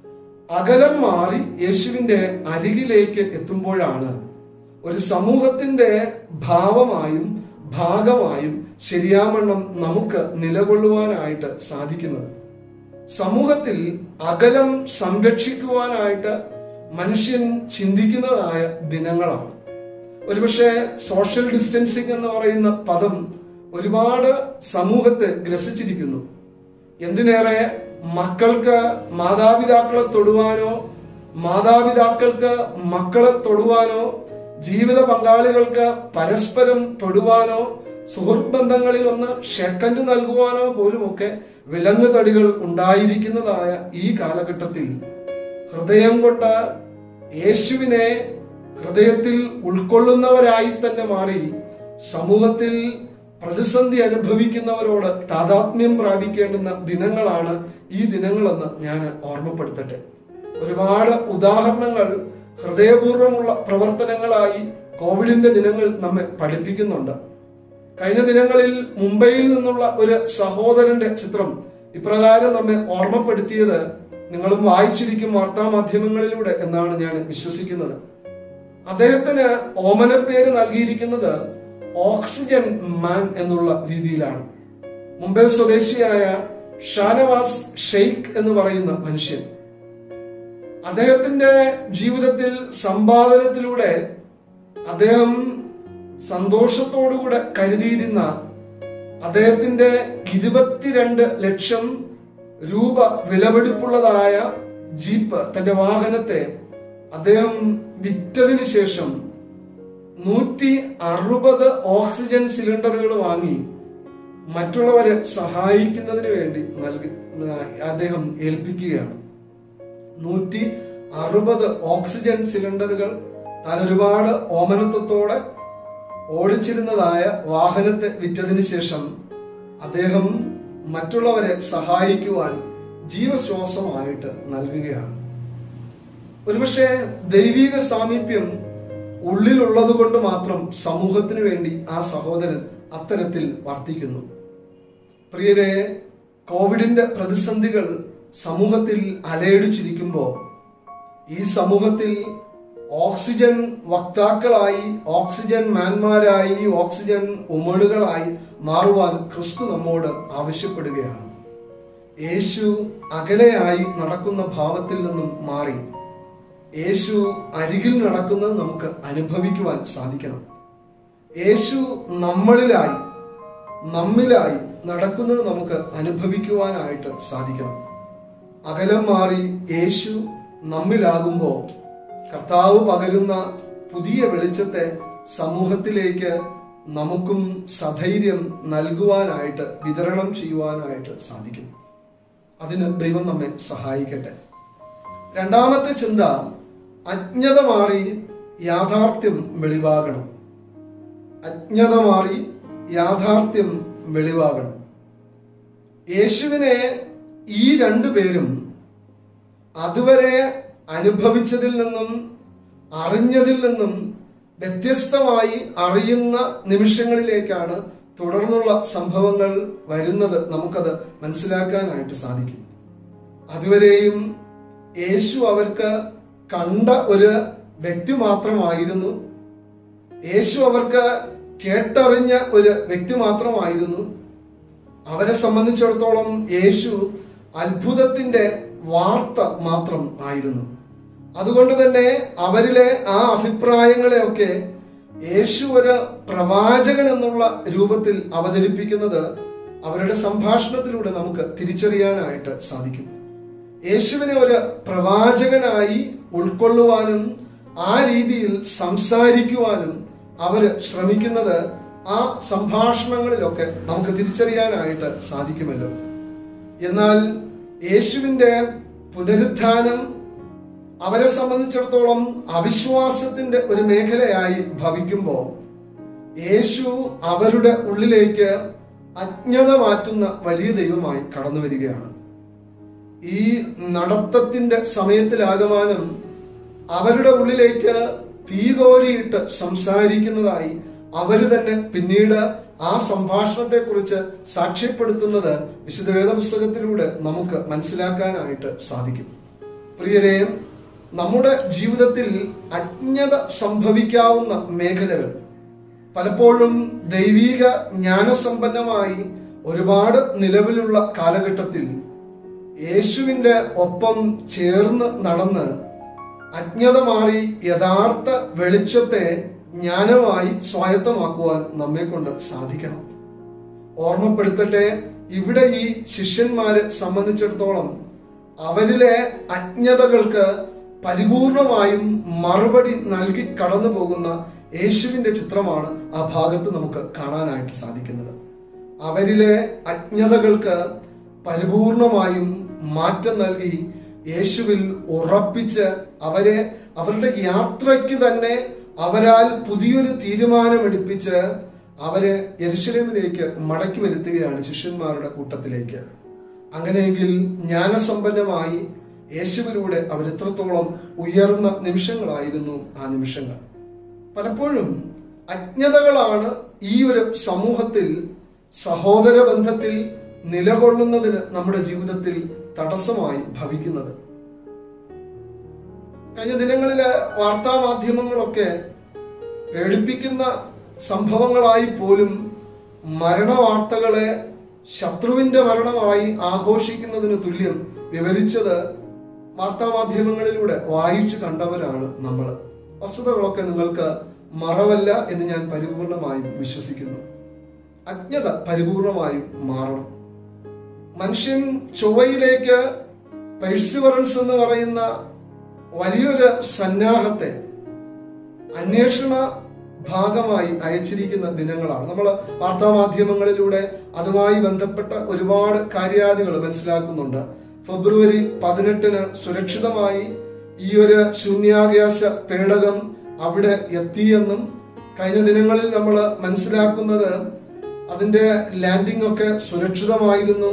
അകലം മാറി യേശുവിന്റെ അരികിലേക്ക് എത്തുമ്പോഴാണ് ഒരു സമൂഹത്തിന്റെ ഭാവമായും ഭാഗമായും ശരിയാവണ്ണം നമുക്ക് നിലകൊള്ളുവാനായിട്ട് സാധിക്കുന്നത് സമൂഹത്തിൽ അകലം സംരക്ഷിക്കുവാനായിട്ട് മനുഷ്യൻ ചിന്തിക്കുന്നതായ ദിനങ്ങളാണ് ഒരുപക്ഷെ സോഷ്യൽ ഡിസ്റ്റൻസിങ് എന്ന് പറയുന്ന പദം ഒരുപാട് സമൂഹത്തെ ഗ്രസിച്ചിരിക്കുന്നു എന്തിനേറെ മക്കൾക്ക് മാതാപിതാക്കളെ തൊടുവാനോ മാതാപിതാക്കൾക്ക് മക്കളെ തൊടുവാനോ ജീവിത പങ്കാളികൾക്ക് പരസ്പരം തൊടുവാനോ സുഹൃത്ത് ബന്ധങ്ങളിൽ ഒന്ന് ഷെക്കൻഡ് നൽകുവാനോ പോലുമൊക്കെ വിലങ്ങുതടികൾ ഉണ്ടായിരിക്കുന്നതായ ഈ കാലഘട്ടത്തിൽ ഹൃദയം കൊണ്ട് യേശുവിനെ ഹൃദയത്തിൽ ഉൾക്കൊള്ളുന്നവരായി തന്നെ മാറി സമൂഹത്തിൽ പ്രതിസന്ധി അനുഭവിക്കുന്നവരോട് താതാത്മ്യം പ്രാപിക്കേണ്ടുന്ന ദിനങ്ങളാണ് ഈ ദിനങ്ങളെന്ന് ഞാൻ ഓർമ്മപ്പെടുത്തട്ടെ ഒരുപാട് ഉദാഹരണങ്ങൾ ഹൃദയപൂർവ്വമുള്ള പ്രവർത്തനങ്ങളായി കോവിഡിന്റെ ദിനങ്ങൾ നമ്മെ പഠിപ്പിക്കുന്നുണ്ട് കഴിഞ്ഞ ദിനങ്ങളിൽ മുംബൈയിൽ നിന്നുള്ള ഒരു സഹോദരന്റെ ചിത്രം ഇപ്രകാരം നമ്മെ ഓർമ്മപ്പെടുത്തിയത് നിങ്ങളും വായിച്ചിരിക്കും വാർത്താ മാധ്യമങ്ങളിലൂടെ എന്നാണ് ഞാൻ വിശ്വസിക്കുന്നത് അദ്ദേഹത്തിന് ഓമന പേര് നൽകിയിരിക്കുന്നത് ഓക്സിജൻ മാൻ എന്നുള്ള രീതിയിലാണ് മുംബൈ സ്വദേശിയായ ഷാനവാസ് ഷെയ്ഖ് എന്ന് പറയുന്ന മനുഷ്യൻ അദ്ദേഹത്തിന്റെ ജീവിതത്തിൽ സമ്പാദനത്തിലൂടെ അദ്ദേഹം സന്തോഷത്തോടുകൂടെ കരുതിയിരുന്ന അദ്ദേഹത്തിന്റെ ഇരുപത്തിരണ്ട് ലക്ഷം രൂപ വിലപിടിപ്പുള്ളതായ ജീപ്പ് തന്റെ വാഹനത്തെ അദ്ദേഹം വിറ്റതിന് ശേഷം നൂറ്റി അറുപത് ഓക്സിജൻ സിലിണ്ടറുകൾ വാങ്ങി മറ്റുള്ളവരെ സഹായിക്കുന്നതിന് വേണ്ടി നൽകി അദ്ദേഹം ഏൽപ്പിക്കുകയാണ് നൂറ്റി അറുപത് ഓക്സിജൻ സിലിണ്ടറുകൾ താൻ ഒരുപാട് ഓമനത്വത്തോടെ ഓടിച്ചിരുന്നതായ വാഹനത്തെ വിറ്റതിന് ശേഷം അദ്ദേഹം മറ്റുള്ളവരെ സഹായിക്കുവാൻ ജീവശ്വാസമായിട്ട് നൽകുകയാണ് ഒരുപക്ഷെ ദൈവിക സാമീപ്യം ഉള്ളിലുള്ളത് കൊണ്ട് മാത്രം സമൂഹത്തിന് വേണ്ടി ആ സഹോദരൻ അത്തരത്തിൽ വർത്തിക്കുന്നു പ്രിയരെ കോവിഡിന്റെ പ്രതിസന്ധികൾ സമൂഹത്തിൽ അലയടിച്ചിരിക്കുമ്പോൾ ഈ സമൂഹത്തിൽ ഓക്സിജൻ വക്താക്കളായി ഓക്സിജൻ മാൻമാരായി ഓക്സിജൻ ഉമണുകളായി മാറുവാൻ ക്രിസ്തു നമ്മോട് ആവശ്യപ്പെടുകയാണ് യേശു അകലെയായി നടക്കുന്ന ഭാവത്തിൽ നിന്നും മാറി യേശു അരികിൽ നടക്കുന്നത് നമുക്ക് അനുഭവിക്കുവാൻ സാധിക്കണം യേശു നമ്മളിലായി നമ്മിലായി നടക്കുന്നത് നമുക്ക് അനുഭവിക്കുവാനായിട്ട് സാധിക്കണം അകലം മാറി യേശു നമ്മിലാകുമ്പോൾ കർത്താവ് പകരുന്ന പുതിയ വെളിച്ചത്തെ സമൂഹത്തിലേക്ക് നമുക്കും സധൈര്യം നൽകുവാനായിട്ട് വിതരണം ചെയ്യുവാനായിട്ട് സാധിക്കും അതിന് ദൈവം നമ്മെ സഹായിക്കട്ടെ രണ്ടാമത്തെ ചിന്ത അജ്ഞത മാറി യാഥാർത്ഥ്യം വെളിവാകണം അജ്ഞത മാറി യാഥാർത്ഥ്യം വെളിവാകണം യേശുവിനെ ഈ രണ്ടു പേരും അതുവരെ അനുഭവിച്ചതിൽ നിന്നും അറിഞ്ഞതിൽ നിന്നും വ്യത്യസ്തമായി അറിയുന്ന നിമിഷങ്ങളിലേക്കാണ് തുടർന്നുള്ള സംഭവങ്ങൾ വരുന്നത് നമുക്കത് മനസ്സിലാക്കാനായിട്ട് സാധിക്കും അതുവരെയും യേശു അവർക്ക് കണ്ട ഒരു വ്യക്തി മാത്രമായിരുന്നു യേശു അവർക്ക് കേട്ടറിഞ്ഞ ഒരു വ്യക്തി മാത്രമായിരുന്നു അവരെ സംബന്ധിച്ചിടത്തോളം യേശു അത്ഭുതത്തിന്റെ വാർത്ത മാത്രം ആയിരുന്നു അതുകൊണ്ട് തന്നെ അവരിലെ ആ അഭിപ്രായങ്ങളെയൊക്കെ യേശു ഒരു പ്രവാചകൻ എന്നുള്ള രൂപത്തിൽ അവതരിപ്പിക്കുന്നത് അവരുടെ സംഭാഷണത്തിലൂടെ നമുക്ക് തിരിച്ചറിയാനായിട്ട് സാധിക്കും യേശുവിനെ ഒരു പ്രവാചകനായി ഉൾക്കൊള്ളുവാനും ആ രീതിയിൽ സംസാരിക്കുവാനും അവര് ശ്രമിക്കുന്നത് ആ സംഭാഷണങ്ങളിലൊക്കെ നമുക്ക് തിരിച്ചറിയാനായിട്ട് സാധിക്കുമല്ലോ എന്നാൽ യേശുവിന്റെ പുനരുത്ഥാനം അവരെ സംബന്ധിച്ചിടത്തോളം അവിശ്വാസത്തിന്റെ ഒരു മേഖലയായി ഭവിക്കുമ്പോൾ യേശു അവരുടെ ഉള്ളിലേക്ക് അജ്ഞത മാറ്റുന്ന വലിയ ദൈവമായി കടന്നു വരികയാണ് ഈ നടത്തത്തിന്റെ സമയത്തിലാകമാനം അവരുടെ ഉള്ളിലേക്ക് തീ കോരിയിട്ട് സംസാരിക്കുന്നതായി അവര് തന്നെ പിന്നീട് ആ സംഭാഷണത്തെ കുറിച്ച് സാക്ഷ്യപ്പെടുത്തുന്നത് വിശുദ്ധ വേദപുസ്തകത്തിലൂടെ നമുക്ക് മനസ്സിലാക്കാനായിട്ട് സാധിക്കും പ്രിയരെ നമ്മുടെ ജീവിതത്തിൽ അജ്ഞത സംഭവിക്കാവുന്ന മേഖലകൾ പലപ്പോഴും ദൈവീക ജ്ഞാനസമ്പന്നമായി ഒരുപാട് നിലവിലുള്ള കാലഘട്ടത്തിൽ യേശുവിൻ്റെ ഒപ്പം ചേർന്ന് നടന്ന് അജ്ഞത മാറി യഥാർത്ഥ വെളിച്ചത്തെ ജ്ഞാനമായി സ്വായത്തമാക്കുവാൻ നമ്മെ കൊണ്ട് സാധിക്കണം ഓർമ്മപ്പെടുത്തട്ടെ ഇവിടെ ഈ ശിഷ്യന്മാരെ സംബന്ധിച്ചിടത്തോളം അവരിലെ അജ്ഞതകൾക്ക് പരിപൂർണമായും മറുപടി നൽകി കടന്നു പോകുന്ന യേശുവിന്റെ ചിത്രമാണ് ആ ഭാഗത്ത് നമുക്ക് കാണാനായിട്ട് സാധിക്കുന്നത് അവരിലെ അജ്ഞതകൾക്ക് പരിപൂർണമായും മാറ്റം നൽകി യേശുവിൽ ഉറപ്പിച്ച് അവരെ അവരുടെ യാത്രയ്ക്ക് തന്നെ അവരാൽ പുതിയൊരു തീരുമാനമെടുപ്പിച്ച് അവരെ യെരുശലേമിലേക്ക് മടക്കി വരുത്തുകയാണ് ശിഷ്യന്മാരുടെ കൂട്ടത്തിലേക്ക് അങ്ങനെയെങ്കിൽ ജ്ഞാനസമ്പന്നമായി യേശുവിലൂടെ അവർ എത്രത്തോളം ഉയർന്ന നിമിഷങ്ങളായിരുന്നു ആ നിമിഷങ്ങൾ പലപ്പോഴും അജ്ഞതകളാണ് ഈ ഒരു സമൂഹത്തിൽ സഹോദര ബന്ധത്തിൽ നിലകൊള്ളുന്നതിന് നമ്മുടെ ജീവിതത്തിൽ തടസ്സമായി ഭവിക്കുന്നത് കഴിഞ്ഞ ദിനങ്ങളിലെ വാർത്താ മാധ്യമങ്ങളൊക്കെ പേടിപ്പിക്കുന്ന സംഭവങ്ങളായി പോലും മരണവാർത്തകളെ ശത്രുവിന്റെ മരണമായി ആഘോഷിക്കുന്നതിന് തുല്യം വിവരിച്ചത് വാർത്താമാധ്യമങ്ങളിലൂടെ വായിച്ചു കണ്ടവരാണ് നമ്മൾ വസ്തുതകളൊക്കെ നിങ്ങൾക്ക് മറവല്ല എന്ന് ഞാൻ പരിപൂർണമായും വിശ്വസിക്കുന്നു അജ്ഞത പരിപൂർണമായും മാറണം മനുഷ്യൻ ചൊവ്വയിലേക്ക് പെഴ്സിവറൻസ് എന്ന് പറയുന്ന വലിയൊരു സന്നാഹത്തെ അന്വേഷണ ഭാഗമായി അയച്ചിരിക്കുന്ന ദിനങ്ങളാണ് നമ്മൾ വാർത്താമാധ്യമങ്ങളിലൂടെ അതുമായി ബന്ധപ്പെട്ട ഒരുപാട് കാര്യാദികൾ മനസ്സിലാക്കുന്നുണ്ട് ഫെബ്രുവരി പതിനെട്ടിന് സുരക്ഷിതമായി ഈ ഒരു ശൂന്യാകാശ പേടകം അവിടെ എത്തിയെന്നും കഴിഞ്ഞ ദിനങ്ങളിൽ നമ്മൾ മനസ്സിലാക്കുന്നത് അതിന്റെ ലാൻഡിംഗ് ഒക്കെ സുരക്ഷിതമായിരുന്നു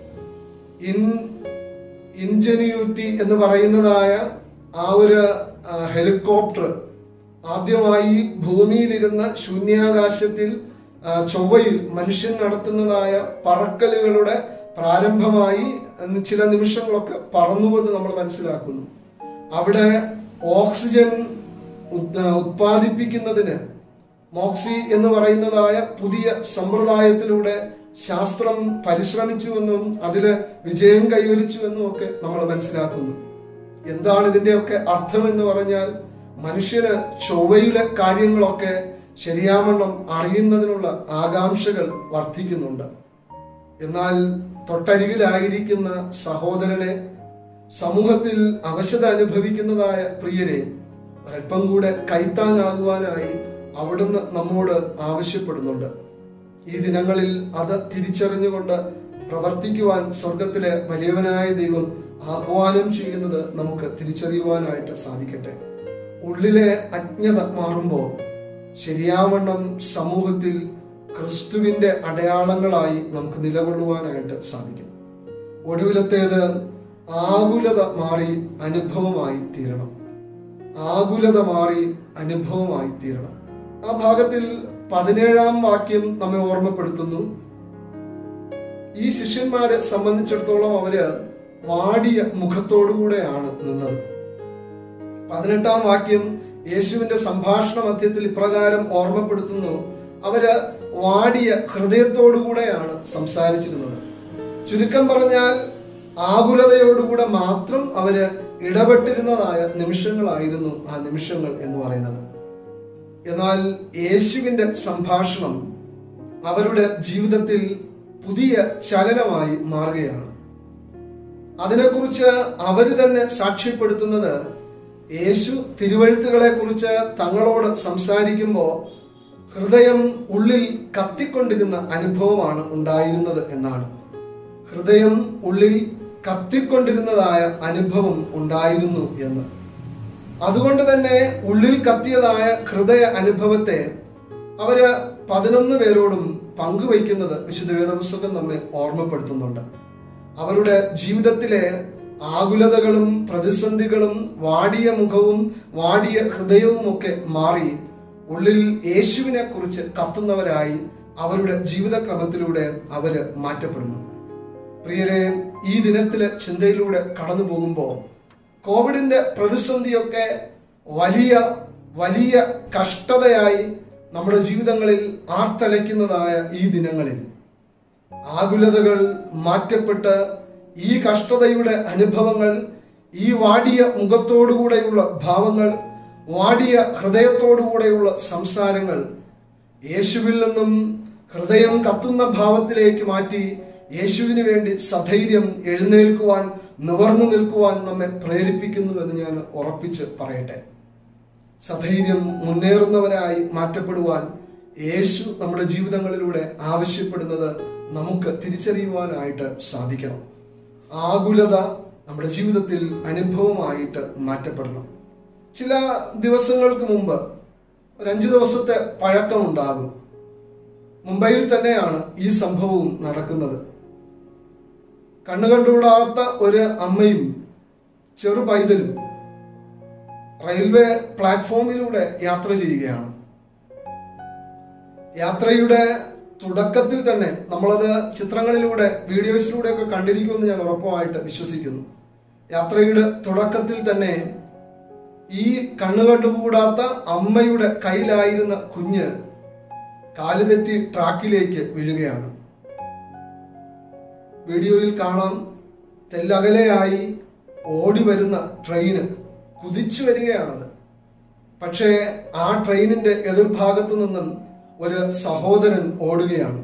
ഇൻ ഇൻജന്യൂറ്റി എന്ന് പറയുന്നതായ ആ ഒരു ആ, ഹെലികോപ്റ്റർ ആദ്യമായി ഭൂമിയിലിരുന്ന ശൂന്യാകാശത്തിൽ ആ, ചൊവ്വയിൽ മനുഷ്യൻ നടത്തുന്നതായ പറക്കലുകളുടെ പ്രാരംഭമായി എന്ന് ചില നിമിഷങ്ങളൊക്കെ പറന്നുവെന്ന് നമ്മൾ മനസ്സിലാക്കുന്നു അവിടെ ഓക്സിജൻ ഉത്- ഉത്പാദിപ്പിക്കുന്നതിന് മോക്സി എന്ന് പറയുന്നതായ പുതിയ സമ്പ്രദായത്തിലൂടെ ശാസ്ത്രം പരിശ്രമിച്ചുവെന്നും അതില് വിജയം കൈവരിച്ചുവെന്നും ഒക്കെ നമ്മൾ മനസ്സിലാക്കുന്നു എന്താണ് ഇതിന്റെയൊക്കെ അർത്ഥം എന്ന് പറഞ്ഞാൽ മനുഷ്യന് ചൊവ്വയിലെ കാര്യങ്ങളൊക്കെ ശരിയാവണ്ണം അറിയുന്നതിനുള്ള ആകാംക്ഷകൾ വർദ്ധിക്കുന്നുണ്ട് എന്നാൽ തൊട്ടരികിലായിരിക്കുന്ന സഹോദരനെ സമൂഹത്തിൽ അവശത അനുഭവിക്കുന്നതായ പ്രിയരെ ഒരല്പം കൂടെ കൈത്താങ്ങാകുവാനായി അവിടുന്ന് നമ്മോട് ആവശ്യപ്പെടുന്നുണ്ട് ഈ ദിനങ്ങളിൽ അത് തിരിച്ചറിഞ്ഞുകൊണ്ട് പ്രവർത്തിക്കുവാൻ സ്വർഗത്തിലെ വലിയവനായ ദൈവം ആഹ്വാനം ചെയ്യുന്നത് നമുക്ക് തിരിച്ചറിയുവാനായിട്ട് സാധിക്കട്ടെ ഉള്ളിലെ അജ്ഞത മാറുമ്പോൾ ശരിയാവണ്ണം സമൂഹത്തിൽ ക്രിസ്തുവിന്റെ അടയാളങ്ങളായി നമുക്ക് നിലകൊള്ളുവാനായിട്ട് സാധിക്കും ഒടുവിലത്തേത് ആകുലത മാറി അനുഭവമായി തീരണം ആകുലത മാറി അനുഭവമായി തീരണം ആ ഭാഗത്തിൽ പതിനേഴാം വാക്യം നമ്മെ ഓർമ്മപ്പെടുത്തുന്നു ഈ ശിഷ്യന്മാരെ സംബന്ധിച്ചിടത്തോളം അവര് വാടിയ മുഖത്തോടുകൂടെയാണ് നിന്നത് പതിനെട്ടാം വാക്യം യേശുവിന്റെ സംഭാഷണ മധ്യത്തിൽ ഇപ്രകാരം ഓർമ്മപ്പെടുത്തുന്നു അവര് വാടിയ ഹൃദയത്തോടുകൂടെയാണ് സംസാരിച്ചിരുന്നത് ചുരുക്കം പറഞ്ഞാൽ ആകുലതയോടുകൂടെ മാത്രം അവര് ഇടപെട്ടിരുന്നതായ നിമിഷങ്ങളായിരുന്നു ആ നിമിഷങ്ങൾ എന്ന് പറയുന്നത് എന്നാൽ യേശുവിന്റെ സംഭാഷണം അവരുടെ ജീവിതത്തിൽ പുതിയ ചലനമായി മാറുകയാണ് അതിനെക്കുറിച്ച് അവര് തന്നെ സാക്ഷ്യപ്പെടുത്തുന്നത് യേശു തിരുവഴുത്തുകളെ കുറിച്ച് തങ്ങളോട് സംസാരിക്കുമ്പോൾ ഹൃദയം ഉള്ളിൽ കത്തിക്കൊണ്ടിരുന്ന അനുഭവമാണ് ഉണ്ടായിരുന്നത് എന്നാണ് ഹൃദയം ഉള്ളിൽ കത്തിക്കൊണ്ടിരുന്നതായ അനുഭവം ഉണ്ടായിരുന്നു എന്ന് അതുകൊണ്ട് തന്നെ ഉള്ളിൽ കത്തിയതായ ഹൃദയ അനുഭവത്തെ അവര് പതിനൊന്ന് പേരോടും പങ്കുവയ്ക്കുന്നത് വിശുദ്ധ വേദപുസ്തകം നമ്മെ ഓർമ്മപ്പെടുത്തുന്നുണ്ട് അവരുടെ ജീവിതത്തിലെ ആകുലതകളും പ്രതിസന്ധികളും വാടിയ മുഖവും വാടിയ ഹൃദയവും ഒക്കെ മാറി ഉള്ളിൽ യേശുവിനെ കുറിച്ച് കത്തുന്നവരായി അവരുടെ ജീവിതക്രമത്തിലൂടെ അവര് മാറ്റപ്പെടുന്നു പ്രിയരെ ഈ ദിനത്തിലെ ചിന്തയിലൂടെ കടന്നു പോകുമ്പോൾ കോവിഡിന്റെ പ്രതിസന്ധിയൊക്കെ വലിയ വലിയ കഷ്ടതയായി നമ്മുടെ ജീവിതങ്ങളിൽ ആർത്തലയ്ക്കുന്നതായ ഈ ദിനങ്ങളിൽ ആകുലതകൾ മാറ്റപ്പെട്ട് ഈ കഷ്ടതയുടെ അനുഭവങ്ങൾ ഈ വാടിയ മുഖത്തോടുകൂടെയുള്ള ഭാവങ്ങൾ വാടിയ ഹൃദയത്തോടുകൂടെയുള്ള സംസാരങ്ങൾ യേശുവിൽ നിന്നും ഹൃദയം കത്തുന്ന ഭാവത്തിലേക്ക് മാറ്റി യേശുവിന് വേണ്ടി സധൈര്യം എഴുന്നേൽക്കുവാൻ നിവർന്നു നിൽക്കുവാൻ നമ്മെ പ്രേരിപ്പിക്കുന്നു എന്ന് ഞാൻ ഉറപ്പിച്ച് പറയട്ടെ സധൈര്യം മുന്നേറുന്നവരായി മാറ്റപ്പെടുവാൻ യേശു നമ്മുടെ ജീവിതങ്ങളിലൂടെ ആവശ്യപ്പെടുന്നത് നമുക്ക് തിരിച്ചറിയുവാനായിട്ട് സാധിക്കണം ആകുലത നമ്മുടെ ജീവിതത്തിൽ അനുഭവമായിട്ട് മാറ്റപ്പെടണം ചില ദിവസങ്ങൾക്ക് മുമ്പ് ഒരു അഞ്ചു ദിവസത്തെ പഴക്കമുണ്ടാകും മുംബൈയിൽ തന്നെയാണ് ഈ സംഭവവും നടക്കുന്നത് കണ്ണു കണ്ടുകൂടാത്ത ഒരു അമ്മയും ചെറു പൈതലും റെയിൽവേ പ്ലാറ്റ്ഫോമിലൂടെ യാത്ര ചെയ്യുകയാണ് യാത്രയുടെ തുടക്കത്തിൽ തന്നെ നമ്മളത് ചിത്രങ്ങളിലൂടെ വീഡിയോസിലൂടെ ഒക്കെ കണ്ടിരിക്കുമെന്ന് ഞാൻ ഉറപ്പമായിട്ട് വിശ്വസിക്കുന്നു യാത്രയുടെ തുടക്കത്തിൽ തന്നെ ഈ കണ്ണു കണ്ടുകൂടാത്ത അമ്മയുടെ കയ്യിലായിരുന്ന കുഞ്ഞ് കാലുതെറ്റി ട്രാക്കിലേക്ക് വീഴുകയാണ് വീഡിയോയിൽ കാണാം തെല്ലകലെയായി ഓടി വരുന്ന ട്രെയിന് കുതിച്ചു വരികയാണത് പക്ഷേ ആ ട്രെയിനിന്റെ എതിർഭാഗത്തു നിന്നും ഒരു സഹോദരൻ ഓടുകയാണ്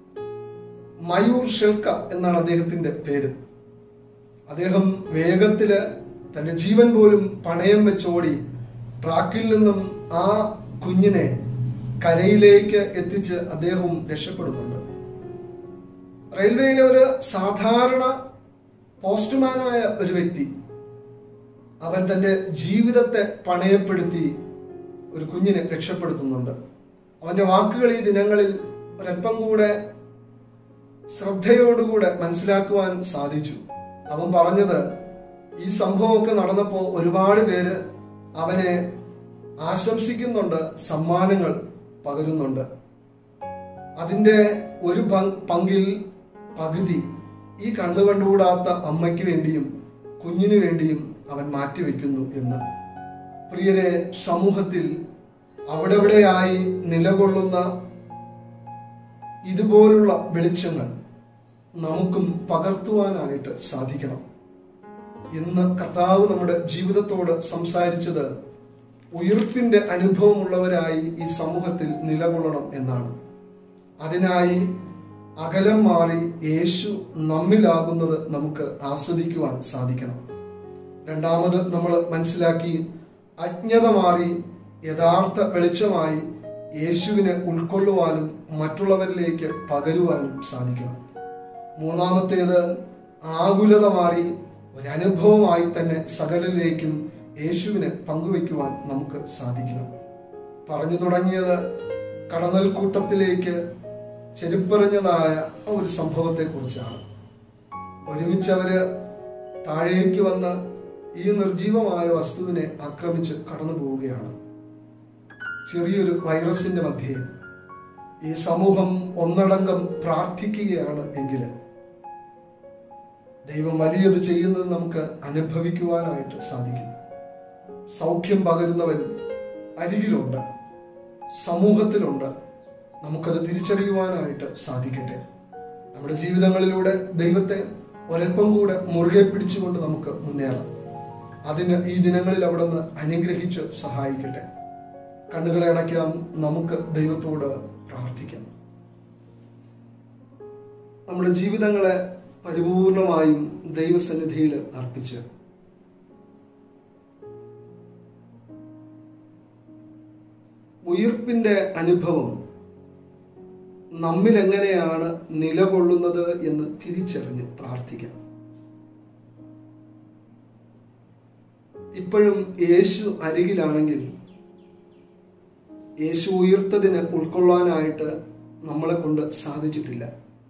മയൂർ ഷെൽക്ക എന്നാണ് അദ്ദേഹത്തിന്റെ പേര് അദ്ദേഹം വേഗത്തില് തന്റെ ജീവൻ പോലും പണയം വെച്ചോടി ട്രാക്കിൽ നിന്നും ആ കുഞ്ഞിനെ കരയിലേക്ക് എത്തിച്ച് അദ്ദേഹവും രക്ഷപ്പെടുന്നുണ്ട് റെയിൽവേയിലെ ഒരു സാധാരണ പോസ്റ്റ്മാനായ ഒരു വ്യക്തി അവൻ തന്റെ ജീവിതത്തെ പണയപ്പെടുത്തി ഒരു കുഞ്ഞിനെ രക്ഷപ്പെടുത്തുന്നുണ്ട് അവന്റെ വാക്കുകൾ ഈ ദിനങ്ങളിൽ ഒരല്പം കൂടെ ശ്രദ്ധയോടുകൂടെ മനസ്സിലാക്കുവാൻ സാധിച്ചു അവൻ പറഞ്ഞത് ഈ സംഭവമൊക്കെ നടന്നപ്പോൾ ഒരുപാട് പേര് അവനെ ആശംസിക്കുന്നുണ്ട് സമ്മാനങ്ങൾ പകരുന്നുണ്ട് അതിന്റെ ഒരു പങ്ക് പങ്കിൽ പകുതി ഈ കണ്ണു കണ്ടുകൂടാത്ത അമ്മയ്ക്ക് വേണ്ടിയും കുഞ്ഞിനു വേണ്ടിയും അവൻ മാറ്റിവെക്കുന്നു എന്ന് പ്രിയരെ സമൂഹത്തിൽ അവിടെ ഇവിടെയായി നിലകൊള്ളുന്ന ഇതുപോലുള്ള വെളിച്ചങ്ങൾ നമുക്കും പകർത്തുവാനായിട്ട് സാധിക്കണം ഇന്ന് കർത്താവ് നമ്മുടെ ജീവിതത്തോട് സംസാരിച്ചത് ഉയർപ്പിന്റെ അനുഭവമുള്ളവരായി ഈ സമൂഹത്തിൽ നിലകൊള്ളണം എന്നാണ് അതിനായി അകലം മാറി യേശു നമ്മിലാകുന്നത് നമുക്ക് ആസ്വദിക്കുവാൻ സാധിക്കണം രണ്ടാമത് നമ്മൾ മനസ്സിലാക്കി അജ്ഞത മാറി യഥാർത്ഥ വെളിച്ചമായി യേശുവിനെ ഉൾക്കൊള്ളുവാനും മറ്റുള്ളവരിലേക്ക് പകരുവാനും സാധിക്കണം മൂന്നാമത്തേത് ആകുലത മാറി ഒരനുഭവമായി തന്നെ സകലരിലേക്കും യേശുവിനെ പങ്കുവയ്ക്കുവാൻ നമുക്ക് സാധിക്കണം പറഞ്ഞു തുടങ്ങിയത് കടന്നൽ കൂട്ടത്തിലേക്ക് ചെരുപ്പറിഞ്ഞതായ ആ ഒരു സംഭവത്തെ കുറിച്ചാണ് ഒരുമിച്ച് അവര് താഴേക്ക് വന്ന് ഈ നിർജീവമായ വസ്തുവിനെ ആക്രമിച്ച് കടന്നു പോവുകയാണ് ചെറിയൊരു വൈറസിന്റെ മധ്യേ ഈ സമൂഹം ഒന്നടങ്കം പ്രാർത്ഥിക്കുകയാണ് എങ്കിൽ ദൈവം വലിയത് ചെയ്യുന്നത് നമുക്ക് അനുഭവിക്കുവാനായിട്ട് സാധിക്കും സൗഖ്യം പകരുന്നവൻ അരികിലുണ്ട് സമൂഹത്തിലുണ്ട് നമുക്കത് തിരിച്ചറിയുവാനായിട്ട് സാധിക്കട്ടെ നമ്മുടെ ജീവിതങ്ങളിലൂടെ ദൈവത്തെ ഒരൽപ്പം കൂടെ മുറുകെ പിടിച്ചുകൊണ്ട് നമുക്ക് മുന്നേറാം അതിന് ഈ ദിനങ്ങളിൽ അവിടെ നിന്ന് അനുഗ്രഹിച്ച് സഹായിക്കട്ടെ കണ്ണുകളെ അടയ്ക്കാം നമുക്ക് ദൈവത്തോട് പ്രാർത്ഥിക്കാം നമ്മുടെ ജീവിതങ്ങളെ പരിപൂർണമായും ദൈവസന്നിധിയിൽ അർപ്പിച്ച് ഉയിർപ്പിന്റെ അനുഭവം നമ്മിൽ എങ്ങനെയാണ് നിലകൊള്ളുന്നത് എന്ന് തിരിച്ചറിഞ്ഞ് പ്രാർത്ഥിക്കാം ഇപ്പോഴും യേശു അരികിലാണെങ്കിൽ യേശു ഉയർത്തതിന് ഉൾക്കൊള്ളാനായിട്ട് നമ്മളെ കൊണ്ട് സാധിച്ചിട്ടില്ല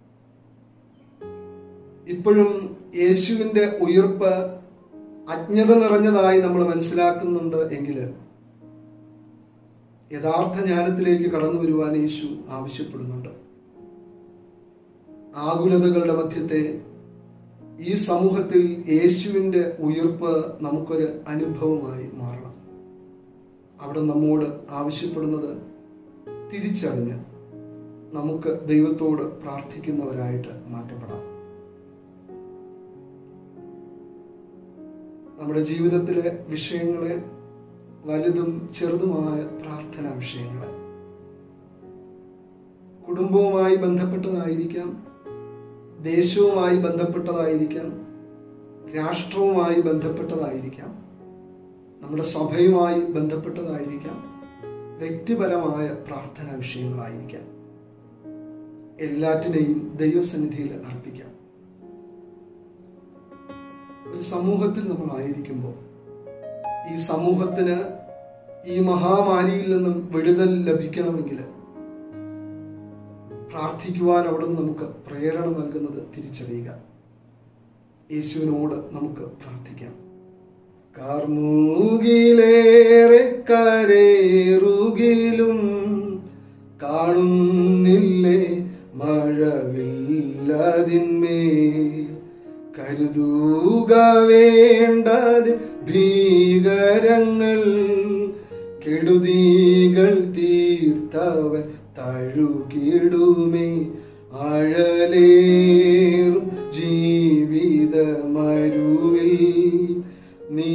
ഇപ്പോഴും യേശുവിന്റെ ഉയർപ്പ് അജ്ഞത നിറഞ്ഞതായി നമ്മൾ മനസ്സിലാക്കുന്നുണ്ട് എങ്കിൽ യഥാർത്ഥ ജ്ഞാനത്തിലേക്ക് കടന്നു വരുവാൻ യേശു ആവശ്യപ്പെടുന്നുണ്ട് ആകുലതകളുടെ മധ്യത്തെ ഈ സമൂഹത്തിൽ യേശുവിൻ്റെ ഉയർപ്പ് നമുക്കൊരു അനുഭവമായി മാറണം അവിടെ നമ്മോട് ആവശ്യപ്പെടുന്നത് തിരിച്ചറിഞ്ഞ് നമുക്ക് ദൈവത്തോട് പ്രാർത്ഥിക്കുന്നവരായിട്ട് മാറ്റപ്പെടാം നമ്മുടെ ജീവിതത്തിലെ വിഷയങ്ങളെ വലുതും ചെറുതുമായ പ്രാർത്ഥനാ വിഷയങ്ങളെ കുടുംബവുമായി ബന്ധപ്പെട്ടതായിരിക്കാം ദേശവുമായി ബന്ധപ്പെട്ടതായിരിക്കാം രാഷ്ട്രവുമായി ബന്ധപ്പെട്ടതായിരിക്കാം നമ്മുടെ സഭയുമായി ബന്ധപ്പെട്ടതായിരിക്കാം വ്യക്തിപരമായ പ്രാർത്ഥനാ വിഷയങ്ങളായിരിക്കാം എല്ലാറ്റിനെയും ദൈവസന്നിധിയിൽ അർപ്പിക്കാം ഒരു സമൂഹത്തിൽ നമ്മൾ ആയിരിക്കുമ്പോൾ ഈ സമൂഹത്തിന് ഈ മഹാമാരിയിൽ നിന്നും വിടുതൽ ലഭിക്കണമെങ്കിൽ പ്രാർത്ഥിക്കുവാൻ അവിടെ നിന്ന് നമുക്ക് പ്രേരണ നൽകുന്നത് തിരിച്ചറിയുക യേശുവിനോട് നമുക്ക് പ്രാർത്ഥിക്കാം കാർമൂകിലേറെ കരേറുകിലും കാണുന്നില്ലേ മഴവില്ലതിന്മേൽ കരുതുക വേണ്ടത് ഭീകരങ്ങൾ കെടുതികൾ തീർത്തവൻ തഴുകിടുമേ ആഴലേറും ജീവിതമരുവിൽ നീ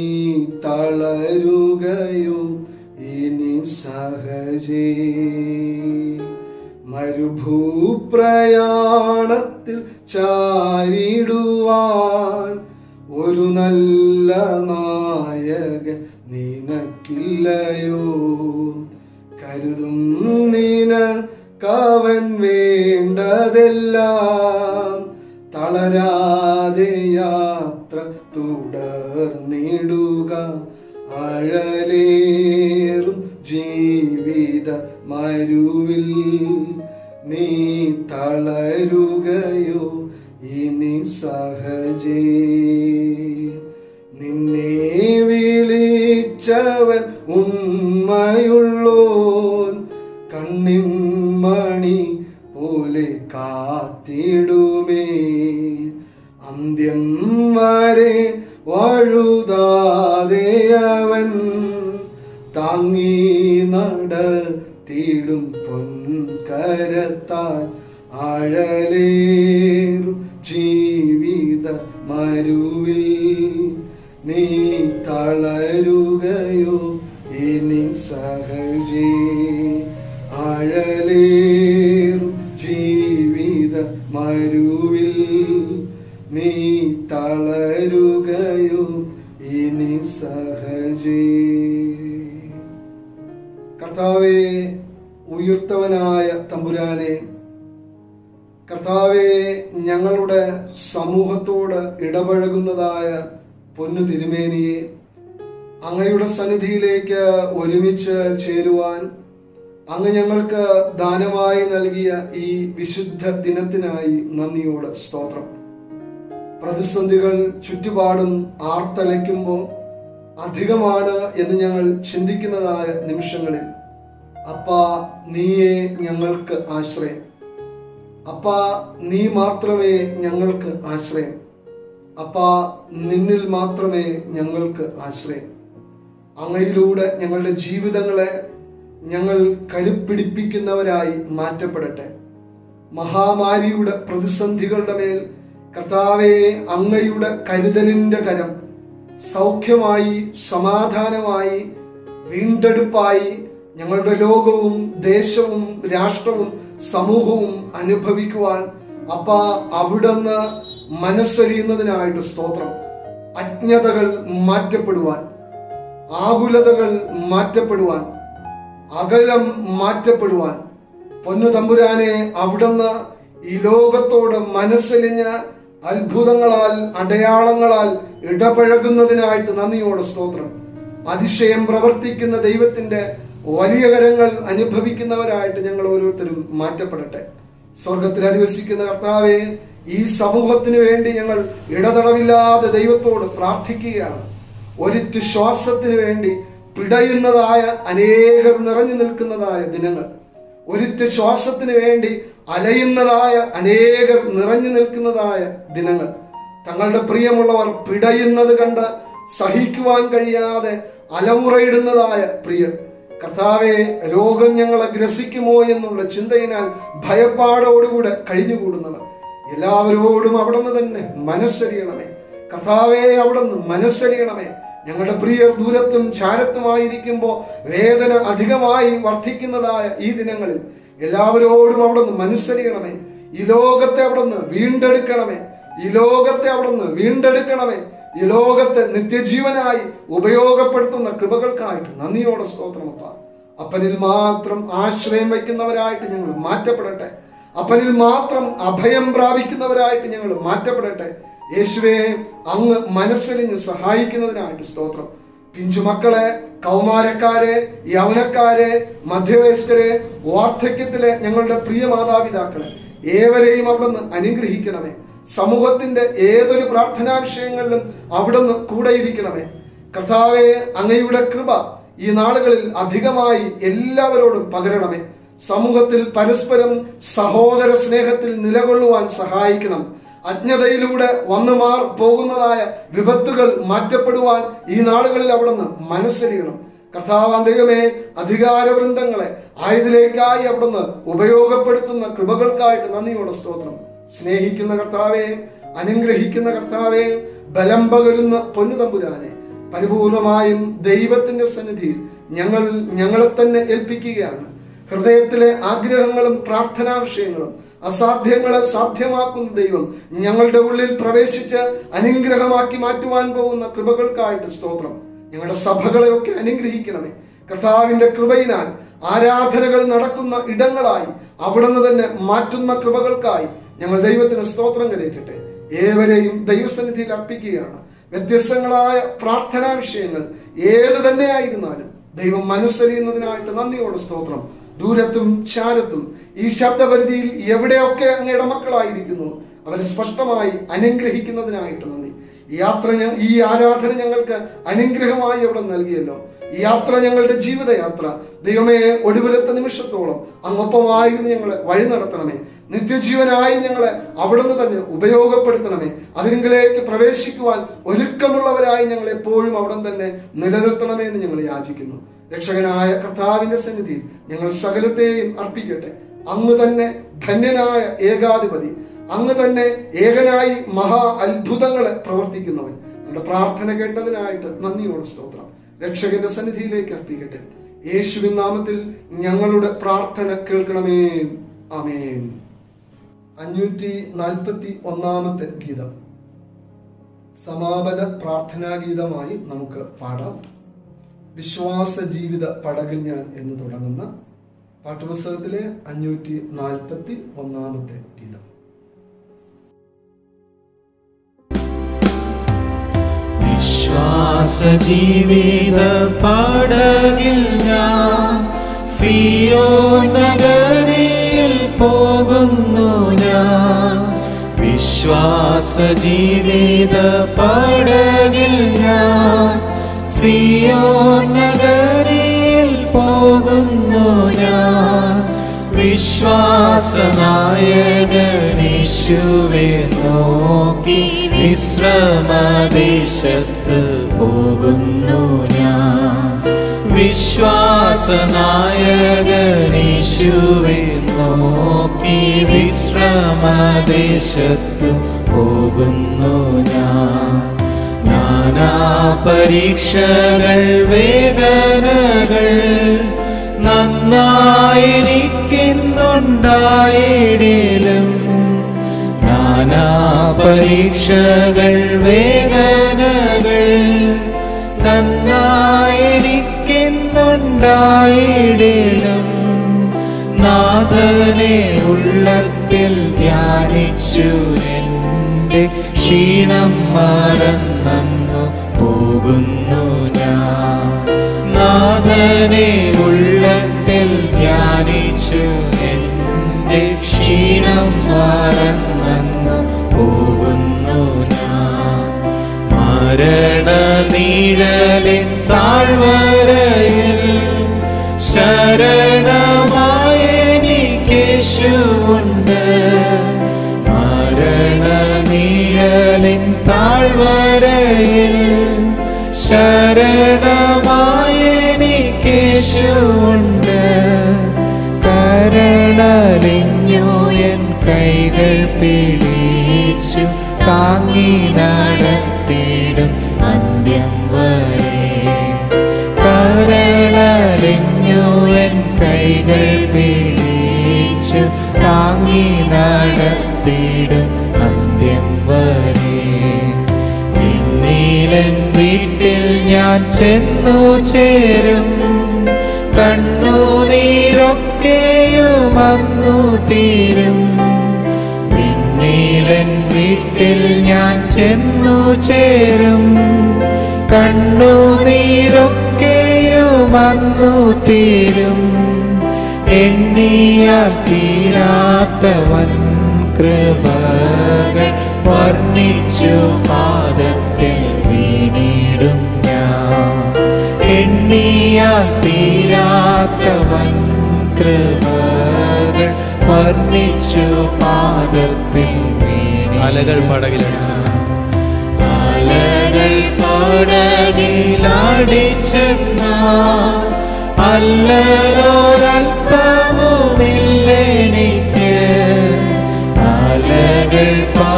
തളരുകയോ ഇനി സഹജേ മരുഭൂപ്രയാണത്തിൽ ചാരിടുവാൻ ഒരു നല്ല നായകൻ നിനക്കില്ലയോ കരുതും നിനക്കവൻ വേണ്ടതെല്ലാം തളരാതെ യാത്ര തുടർന്നിടുക അഴലേറും ജീവിത മരുവിൽ നീ തളരുകയോ ഇനി സഹജേ നിന്നെ വിളിച്ചവൻ ഉണ്മയുള്ളോൻ കണ്ണിൻ മണി പോലെ കാത്തിടുമേ അന്ത്യം വരെ വഴുതാതെ അവൻ താങ്ങി നടത്തിടും പൊൻകരത്താൽ ആഴലേറും ജീവിത മരുവിൽ നീ തളരുകയോ ഇനി സഹജേ ആഴലേറും ജീവിത മരുവിൽ നീ തളരുകയോ ഇനി സഹജേ കർത്താവെ ഉയർത്തവനായ തമ്പുരാനെ കർത്താവെ ഞങ്ങളുടെ സമൂഹത്തോട് ഇടപഴകുന്നതായ പൊന്നു തിരുമേനിയെ അങ്ങയുടെ സന്നിധിയിലേക്ക് ഒരുമിച്ച് ചേരുവാൻ അങ്ങ് ഞങ്ങൾക്ക് ദാനമായി നൽകിയ ഈ വിശുദ്ധ ദിനത്തിനായി നന്ദിയോട് സ്തോത്രം പ്രതിസന്ധികൾ ചുറ്റുപാടും ആർത്തലയ്ക്കുമ്പോൾ അധികമാണ് എന്ന് ഞങ്ങൾ ചിന്തിക്കുന്നതായ നിമിഷങ്ങളിൽ അപ്പാ നീയേ ഞങ്ങൾക്ക് ആശ്രയം അപ്പാ നീ മാത്രമേ ഞങ്ങൾക്ക് ആശ്രയം അപ്പാ നിന്നിൽ മാത്രമേ ഞങ്ങൾക്ക് ആശ്രയം അങ്ങയിലൂടെ ഞങ്ങളുടെ ജീവിതങ്ങളെ ഞങ്ങൾ കരുപ്പിടിപ്പിക്കുന്നവരായി മാറ്റപ്പെടട്ടെ മഹാമാരിയുടെ പ്രതിസന്ധികളുടെ മേൽ കർത്താവെ അങ്ങയുടെ കരുതലിന്റെ കരം സൗഖ്യമായി സമാധാനമായി വീണ്ടെടുപ്പായി ഞങ്ങളുടെ ലോകവും ദേശവും രാഷ്ട്രവും സമൂഹവും അനുഭവിക്കുവാൻ അപ്പ അവിടുന്ന് മനസ്സറിയുന്നതിനായിട്ട് സ്തോത്രം അജ്ഞതകൾ മാറ്റപ്പെടുവാൻ ആകുലതകൾ മാറ്റപ്പെടുവാൻ അകലം മാറ്റപ്പെടുവാൻ പൊന്നു തമ്പുരാനെ അവിടുന്ന് ഈ ലോകത്തോട് മനസ്സലിഞ്ഞ് അത്ഭുതങ്ങളാൽ അടയാളങ്ങളാൽ ഇടപഴകുന്നതിനായിട്ട് നന്ദിയോടെ സ്തോത്രം അതിശയം പ്രവർത്തിക്കുന്ന ദൈവത്തിന്റെ വലിയ കരങ്ങൾ അനുഭവിക്കുന്നവരായിട്ട് ഞങ്ങൾ ഓരോരുത്തരും മാറ്റപ്പെടട്ടെ സ്വർഗത്തിൽ അധിവസിക്കുന്ന കർത്താവെ ഈ സമൂഹത്തിന് വേണ്ടി ഞങ്ങൾ ഇടതടവില്ലാതെ ദൈവത്തോട് പ്രാർത്ഥിക്കുകയാണ് ഒരിറ്റ് ശ്വാസത്തിന് വേണ്ടി പിടയുന്നതായ അനേകർ നിറഞ്ഞു നിൽക്കുന്നതായ ദിനങ്ങൾ ഒരിറ്റ് ശ്വാസത്തിന് വേണ്ടി അലയുന്നതായ അനേകർ നിറഞ്ഞു നിൽക്കുന്നതായ ദിനങ്ങൾ തങ്ങളുടെ പ്രിയമുള്ളവർ പിടയുന്നത് കണ്ട് സഹിക്കുവാൻ കഴിയാതെ അലമുറയിടുന്നതായ പ്രിയർ കർത്താവെ രോഗം ഞങ്ങളെ ഗ്രസിക്കുമോ എന്നുള്ള ചിന്തയിനാൽ ഭയപ്പാടോടുകൂടെ കഴിഞ്ഞുകൂടുന്നവർ എല്ലാവരോടും അവിടുന്ന് തന്നെ മനസ്സരിയണമേ കർത്താവെ അവിടുന്ന് മനസ്സരിയണമേ ഞങ്ങളുടെ പ്രിയർ ദൂരത്തും ചാരത്തുമായിരിക്കുമ്പോൾ വേദന അധികമായി വർദ്ധിക്കുന്നതായ ഈ ദിനങ്ങളിൽ എല്ലാവരോടും അവിടുന്ന് മനസ്സരിയണമേ ഈ ലോകത്തെ അവിടുന്ന് വീണ്ടെടുക്കണമേ ഈ ലോകത്തെ അവിടുന്ന് വീണ്ടെടുക്കണമേ ഈ ലോകത്തെ നിത്യജീവനായി ഉപയോഗപ്പെടുത്തുന്ന കൃപകൾക്കായിട്ട് നന്ദിയോടെ സ്തോത്രമപ്പ അപ്പനിൽ മാത്രം ആശ്രയം വയ്ക്കുന്നവരായിട്ട് ഞങ്ങൾ മാറ്റപ്പെടട്ടെ അപ്പനിൽ മാത്രം അഭയം പ്രാപിക്കുന്നവരായിട്ട് ഞങ്ങൾ മാറ്റപ്പെടട്ടെ യേശുവെ അങ്ങ് മനസ്സലിഞ്ഞ് സഹായിക്കുന്നതിനായിട്ട് സ്തോത്രം പിഞ്ചുമക്കളെ കൗമാരക്കാരെ യൗനക്കാരെ മധ്യവയസ്കരെ വാർദ്ധക്യത്തിലെ ഞങ്ങളുടെ പ്രിയ മാതാപിതാക്കളെ ഏവരെയും അവിടുന്ന് അനുഗ്രഹിക്കണമേ സമൂഹത്തിന്റെ ഏതൊരു പ്രാർത്ഥനാ വിഷയങ്ങളിലും അവിടുന്ന് കൂടെ ഇരിക്കണമേ കർത്താവെ അങ്ങയുടെ കൃപ ഈ നാളുകളിൽ അധികമായി എല്ലാവരോടും പകരണമേ സമൂഹത്തിൽ പരസ്പരം സഹോദര സ്നേഹത്തിൽ നിലകൊള്ളുവാൻ സഹായിക്കണം അജ്ഞതയിലൂടെ വന്നു മാർ പോകുന്നതായ വിപത്തുകൾ മാറ്റപ്പെടുവാൻ ഈ നാളുകളിൽ അവിടുന്ന് മനസ്സരിയണം കർത്താവാൻ ദൈവമേ അധികാരവൃന്ദങ്ങളെ ആയതിലേക്കായി അവിടുന്ന് ഉപയോഗപ്പെടുത്തുന്ന കൃപകൾക്കായിട്ട് നന്ദിയോടെ സ്തോത്രം സ്നേഹിക്കുന്ന കർത്താവെ അനുഗ്രഹിക്കുന്ന കർത്താവെ ബലം പകരുന്ന പൊന്നുതമ്പുരാനെ പരിപൂർണമായും ദൈവത്തിന്റെ സന്നിധിയിൽ ഞങ്ങൾ ഞങ്ങളെ തന്നെ ഏൽപ്പിക്കുകയാണ് ഹൃദയത്തിലെ ആഗ്രഹങ്ങളും പ്രാർത്ഥനാ വിഷയങ്ങളും അസാധ്യങ്ങളെ സാധ്യമാക്കുന്ന ദൈവം ഞങ്ങളുടെ ഉള്ളിൽ പ്രവേശിച്ച് അനുഗ്രഹമാക്കി മാറ്റുവാൻ പോകുന്ന കൃപകൾക്കായിട്ട് സ്തോത്രം ഞങ്ങളുടെ സഭകളെയൊക്കെ അനുഗ്രഹിക്കണമേ കർത്താവിന്റെ കൃപയിനാൽ ആരാധനകൾ നടക്കുന്ന ഇടങ്ങളായി അവിടുന്ന് തന്നെ മാറ്റുന്ന കൃപകൾക്കായി ഞങ്ങൾ ദൈവത്തിന് സ്തോത്രം കരയറ്റട്ടെ ഏവരെയും ദൈവസന്നിധിയിൽ അർപ്പിക്കുകയാണ് വ്യത്യസ്തങ്ങളായ പ്രാർത്ഥനാ വിഷയങ്ങൾ ഏത് തന്നെ ആയിരുന്നാലും ദൈവം മനസ്സറിയുന്നതിനായിട്ട് നന്ദിയോടെ സ്തോത്രം ദൂരത്തും ചാരത്തും ഈ ശബ്ദപരിധിയിൽ എവിടെയൊക്കെ അങ്ങയുടെ മക്കളായിരിക്കുന്നു അവരെ സ്പഷ്ടമായി അനുഗ്രഹിക്കുന്നതിനായിട്ട് നന്ദി ഈ യാത്ര ഞ- ഈ ആരാധന ഞങ്ങൾക്ക് അനുഗ്രഹമായി അവിടെ നൽകിയല്ലോ ഈ യാത്ര ഞങ്ങളുടെ ജീവിതയാത്ര ദൈവമേ ഒടുവിലത്തെ നിമിഷത്തോളം അങ്ങൊപ്പമായിരുന്നു ഞങ്ങളെ വഴി നടത്തണമേ നിത്യജീവനായി ഞങ്ങളെ അവിടുന്ന് തന്നെ ഉപയോഗപ്പെടുത്തണമേ അതിനിലേക്ക് പ്രവേശിക്കുവാൻ ഒരുക്കമുള്ളവരായി ഞങ്ങൾ എപ്പോഴും അവിടെ തന്നെ നിലനിർത്തണമേ എന്ന് ഞങ്ങൾ യാചിക്കുന്നു രക്ഷകനായ കർത്താവിന്റെ സന്നിധിയിൽ ഞങ്ങൾ സകലത്തെയും അർപ്പിക്കട്ടെ അങ്ങ് തന്നെ ധന്യനായ ഏകാധിപതി അങ്ങ് തന്നെ ഏകനായി മഹാ അത്ഭുതങ്ങളെ പ്രവർത്തിക്കുന്നവൻ നമ്മുടെ പ്രാർത്ഥന കേട്ടതിനായിട്ട് നന്ദിയോടെ സ്തോത്രം രക്ഷകന്റെ സന്നിധിയിലേക്ക് അർപ്പിക്കട്ടെ യേശുവിൻ നാമത്തിൽ ഞങ്ങളുടെ പ്രാർത്ഥന കേൾക്കണമേ ആമേൻ അഞ്ഞൂറ്റി നാൽപ്പത്തി ഒന്നാമത്തെ ഗീതം സമാപന പ്രാർത്ഥനാ ഗീതമായി നമുക്ക് പാടാം വിശ്വാസ ജീവിത പടകിൽ ഞാൻ എന്ന് തുടങ്ങുന്ന പാഠപുസ്തകത്തിലെ അഞ്ഞൂറ്റി നാൽപ്പത്തി ഒന്നാമത്തെ ഗീതം വിശ്വാസ ജീവിത പടകിൽ ഞാൻ സിയോ നഗരിയിൽ പോകുന്നു ഞാൻ വിശ്വാസ ജീവിത പടകിൽ ഞാൻ സിയോ നഗരിയിൽ പോകുന്നു ഞാൻ വിശ്വാസനായകനീശുവെ നോക്കി വിശ്രമദേശത്ത് പോകുന്നു ഞാൻ വിശ്വാസനായകനീശുവെ നോക്കി വിശ്രമദേശത്ത് പോകുന്നു ഞാൻ നാനാ പരീക്ഷകൾ വേദനകൾ നന്നായിരിക്കുന്നുണ്ടായിടിലും നാനാ പരീക്ഷകൾ വേദനകൾ നന്നായിരിക്കുന്നുണ്ടായിടിലും നാഥനെ ഉള്ളത്തിൽ ധ്യാനിച്ചു എൻ്റെ ക്ഷീണം മറന്നു പോകുന്നു ഞാൻ നാഥനെ ഉള്ളത്തിൽ ധ്യാനിച്ചു എൻ്റെ ക്ഷീണം മറന്നു പോകുന്നു ഞാൻ മരണ നീഴലിൻ താഴ്വരയിൽ ശരണമായെനിക്കേശുണ്ട് മരണ നീഴലിൻ താഴ്വരയിൽ ശരണമായെനിക്കേശുണ്ട് കരണലിഞ്ഞു എൻ കൈകൾ പിടിച്ചു താങ്ങി നടത്തിയിടും അന്ത്യം വരെ കരണലിഞ്ഞു എൻ കൈകൾ പിടിച്ചു താങ്ങി നടത്തിയിടും അന്ത്യം വരെ ഇന്നീലൻ വീട്ടിൽ ഞാൻ ചെന്നു ചേരും കണ്ണുനീരൊക്കെയും അന്നു തീരും പിന്നീലൻ വീട്ടിൽ ഞാൻ ചെന്നു ചേരും കണ്ണുനീരൊക്കെയും അന്നു തീരും എണ്ണിയാൽ തീരാത്തവൻ കൃപകൾ വർണ്ണിച്ചു പാദത്തിൽ വീണിടും ഞാൻ എണ്ണിയാൽ തീരാത്തവൻ കൃപകൾ വർണ്ണിച്ചു പാദത്തിൽ വീണി അലകൾ പടകിലടിച്ചു അലകൾ പടകിലടിച്ചെന്നാൽ അല്ലരോരൽപ്പവുമില്ലെനിക്ക് അലകൾ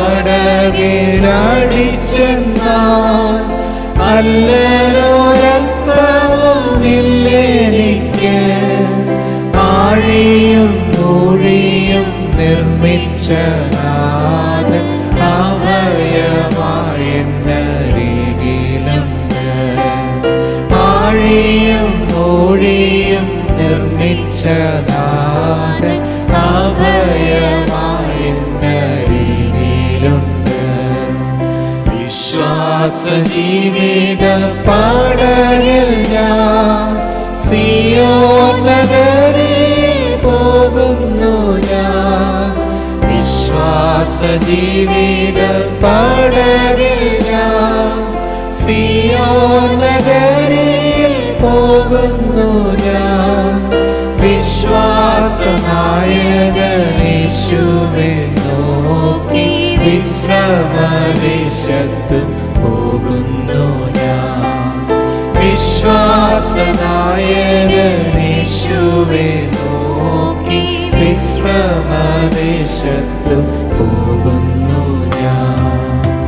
പടകിലടിച്ചെന്നാൽ അല്ലരോരൽപ്പവുമില്ലെനിക്ക് ആഴിയും മൂഴിയും നിർമ്മിച്ച നാഥൻ അവയമായെന്നരികിലുണ്ട് ആഴിയും മൂഴിയും നിർമ്മിച്ച നാഥൻ അവയമായെന്നരികിലുണ്ട് വിശ്വാസ ജീവിത പാടകിൽ ഞാൻ സിയോ നഗരിൽ പോകുന്നു ഞാൻ വിശ്വാസ ജീവിത പാടകിൽ ഞാൻ സിയോ നഗരിൽ പോകുന്നു ഞാൻ വിശ്വാസനായകേശുവെ നോക്കി വിശ്രമദേശത്ത് പോകുന്നു ഞാൻ വിശ്വാസനായകേശുവെ നോക്കി വിശ്രമദേശത്ത് പോകുന്നു ഞാൻ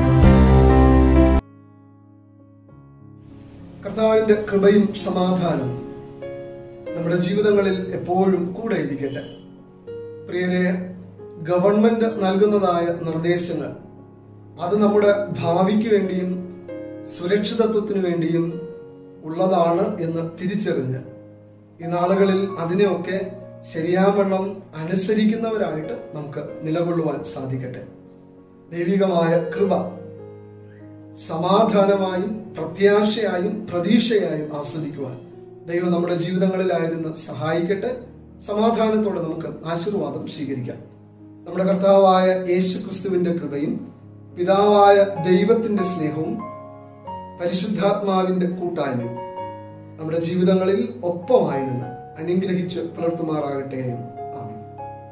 കർത്താവിന്റെ കൃപയും സമാധാനവും നമ്മുടെ ജീവിതങ്ങളിൽ എപ്പോഴും കൂടെ ഇരിക്കട്ടെ പ്രിയരെ ഗവൺമെന്റ് നൽകുന്നതായ നിർദ്ദേശങ്ങൾ അത് നമ്മുടെ ഭാവിക്ക് വേണ്ടിയും സുരക്ഷിതത്വത്തിനു വേണ്ടിയും ഉള്ളതാണ് എന്ന് തിരിച്ചറിഞ്ഞ് ഈ നാളുകളിൽ അതിനെയൊക്കെ ശരിയാവണ്ണം അനുസരിക്കുന്നവരായിട്ട് നമുക്ക് നിലകൊള്ളുവാൻ സാധിക്കട്ടെ ദൈവികമായ കൃപ സമാധാനമായും പ്രത്യാശയായും പ്രതീക്ഷയായും ആസ്വദിക്കുവാൻ ദൈവം നമ്മുടെ ജീവിതങ്ങളിലായിരുന്നു സഹായിക്കട്ടെ സമാധാനത്തോടെ നമുക്ക് ആശീർവാദം സ്വീകരിക്കാം നമ്മുടെ കർത്താവായ യേശു ക്രിസ്തുവിന്റെ കൃപയും പിതാവായ ദൈവത്തിന്റെ സ്നേഹവും പരിശുദ്ധാത്മാവിന്റെ കൂട്ടായ്മയും നമ്മുടെ ജീവിതങ്ങളിൽ ഒപ്പമായി നിന്ന് അനുഗ്രഹിച്ച് പുലർത്തുമാറാകട്ടെ ആമേൻ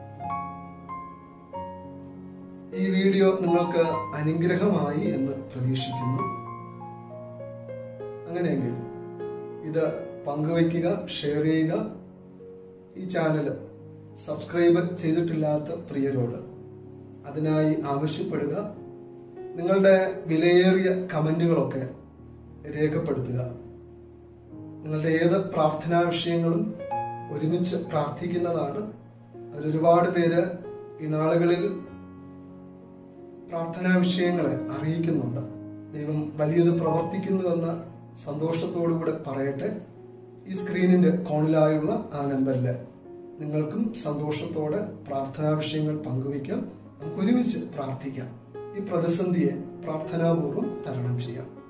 ഈ വീഡിയോ നിങ്ങൾക്ക് അനുഗ്രഹമായി എന്ന് പ്രതീക്ഷിക്കുന്നു അങ്ങനെയെങ്കിൽ ഇത് പങ്കുവയ്ക്കുക ഷെയർ ചെയ്യുക ഈ ചാനൽ സബ്സ്ക്രൈബ് ചെയ്തിട്ടില്ലാത്ത പ്രിയരോട് അതിനായി ആവശ്യപ്പെടുക നിങ്ങളുടെ വിലയേറിയ കമന്റുകളൊക്കെ രേഖപ്പെടുത്തുക നിങ്ങളുടെ ഏത് പ്രാർത്ഥനാ വിഷയങ്ങളും ഒരുമിച്ച് പ്രാർത്ഥിക്കുന്നതാണ് അതിലൊരുപാട് പേര് ഈ നാളുകളിൽ പ്രാർത്ഥനാ വിഷയങ്ങളെ അറിയിക്കുന്നുണ്ട് ദൈവം വലിയത് പ്രവർത്തിക്കുന്നുവെന്ന സന്തോഷത്തോടുകൂടെ പറയട്ടെ ഈ സ്ക്രീനിന്റെ കോണിലായുള്ള ആ നമ്പറിൽ നിങ്ങൾക്കും സന്തോഷത്തോടെ പ്രാർത്ഥനാ വിഷയങ്ങൾ പങ്കുവയ്ക്കാം നമുക്ക് ഒരുമിച്ച് പ്രാർത്ഥിക്കാം ഈ പ്രതിസന്ധിയെ പ്രാർത്ഥനാപൂർവ്വം തരണം ചെയ്യാം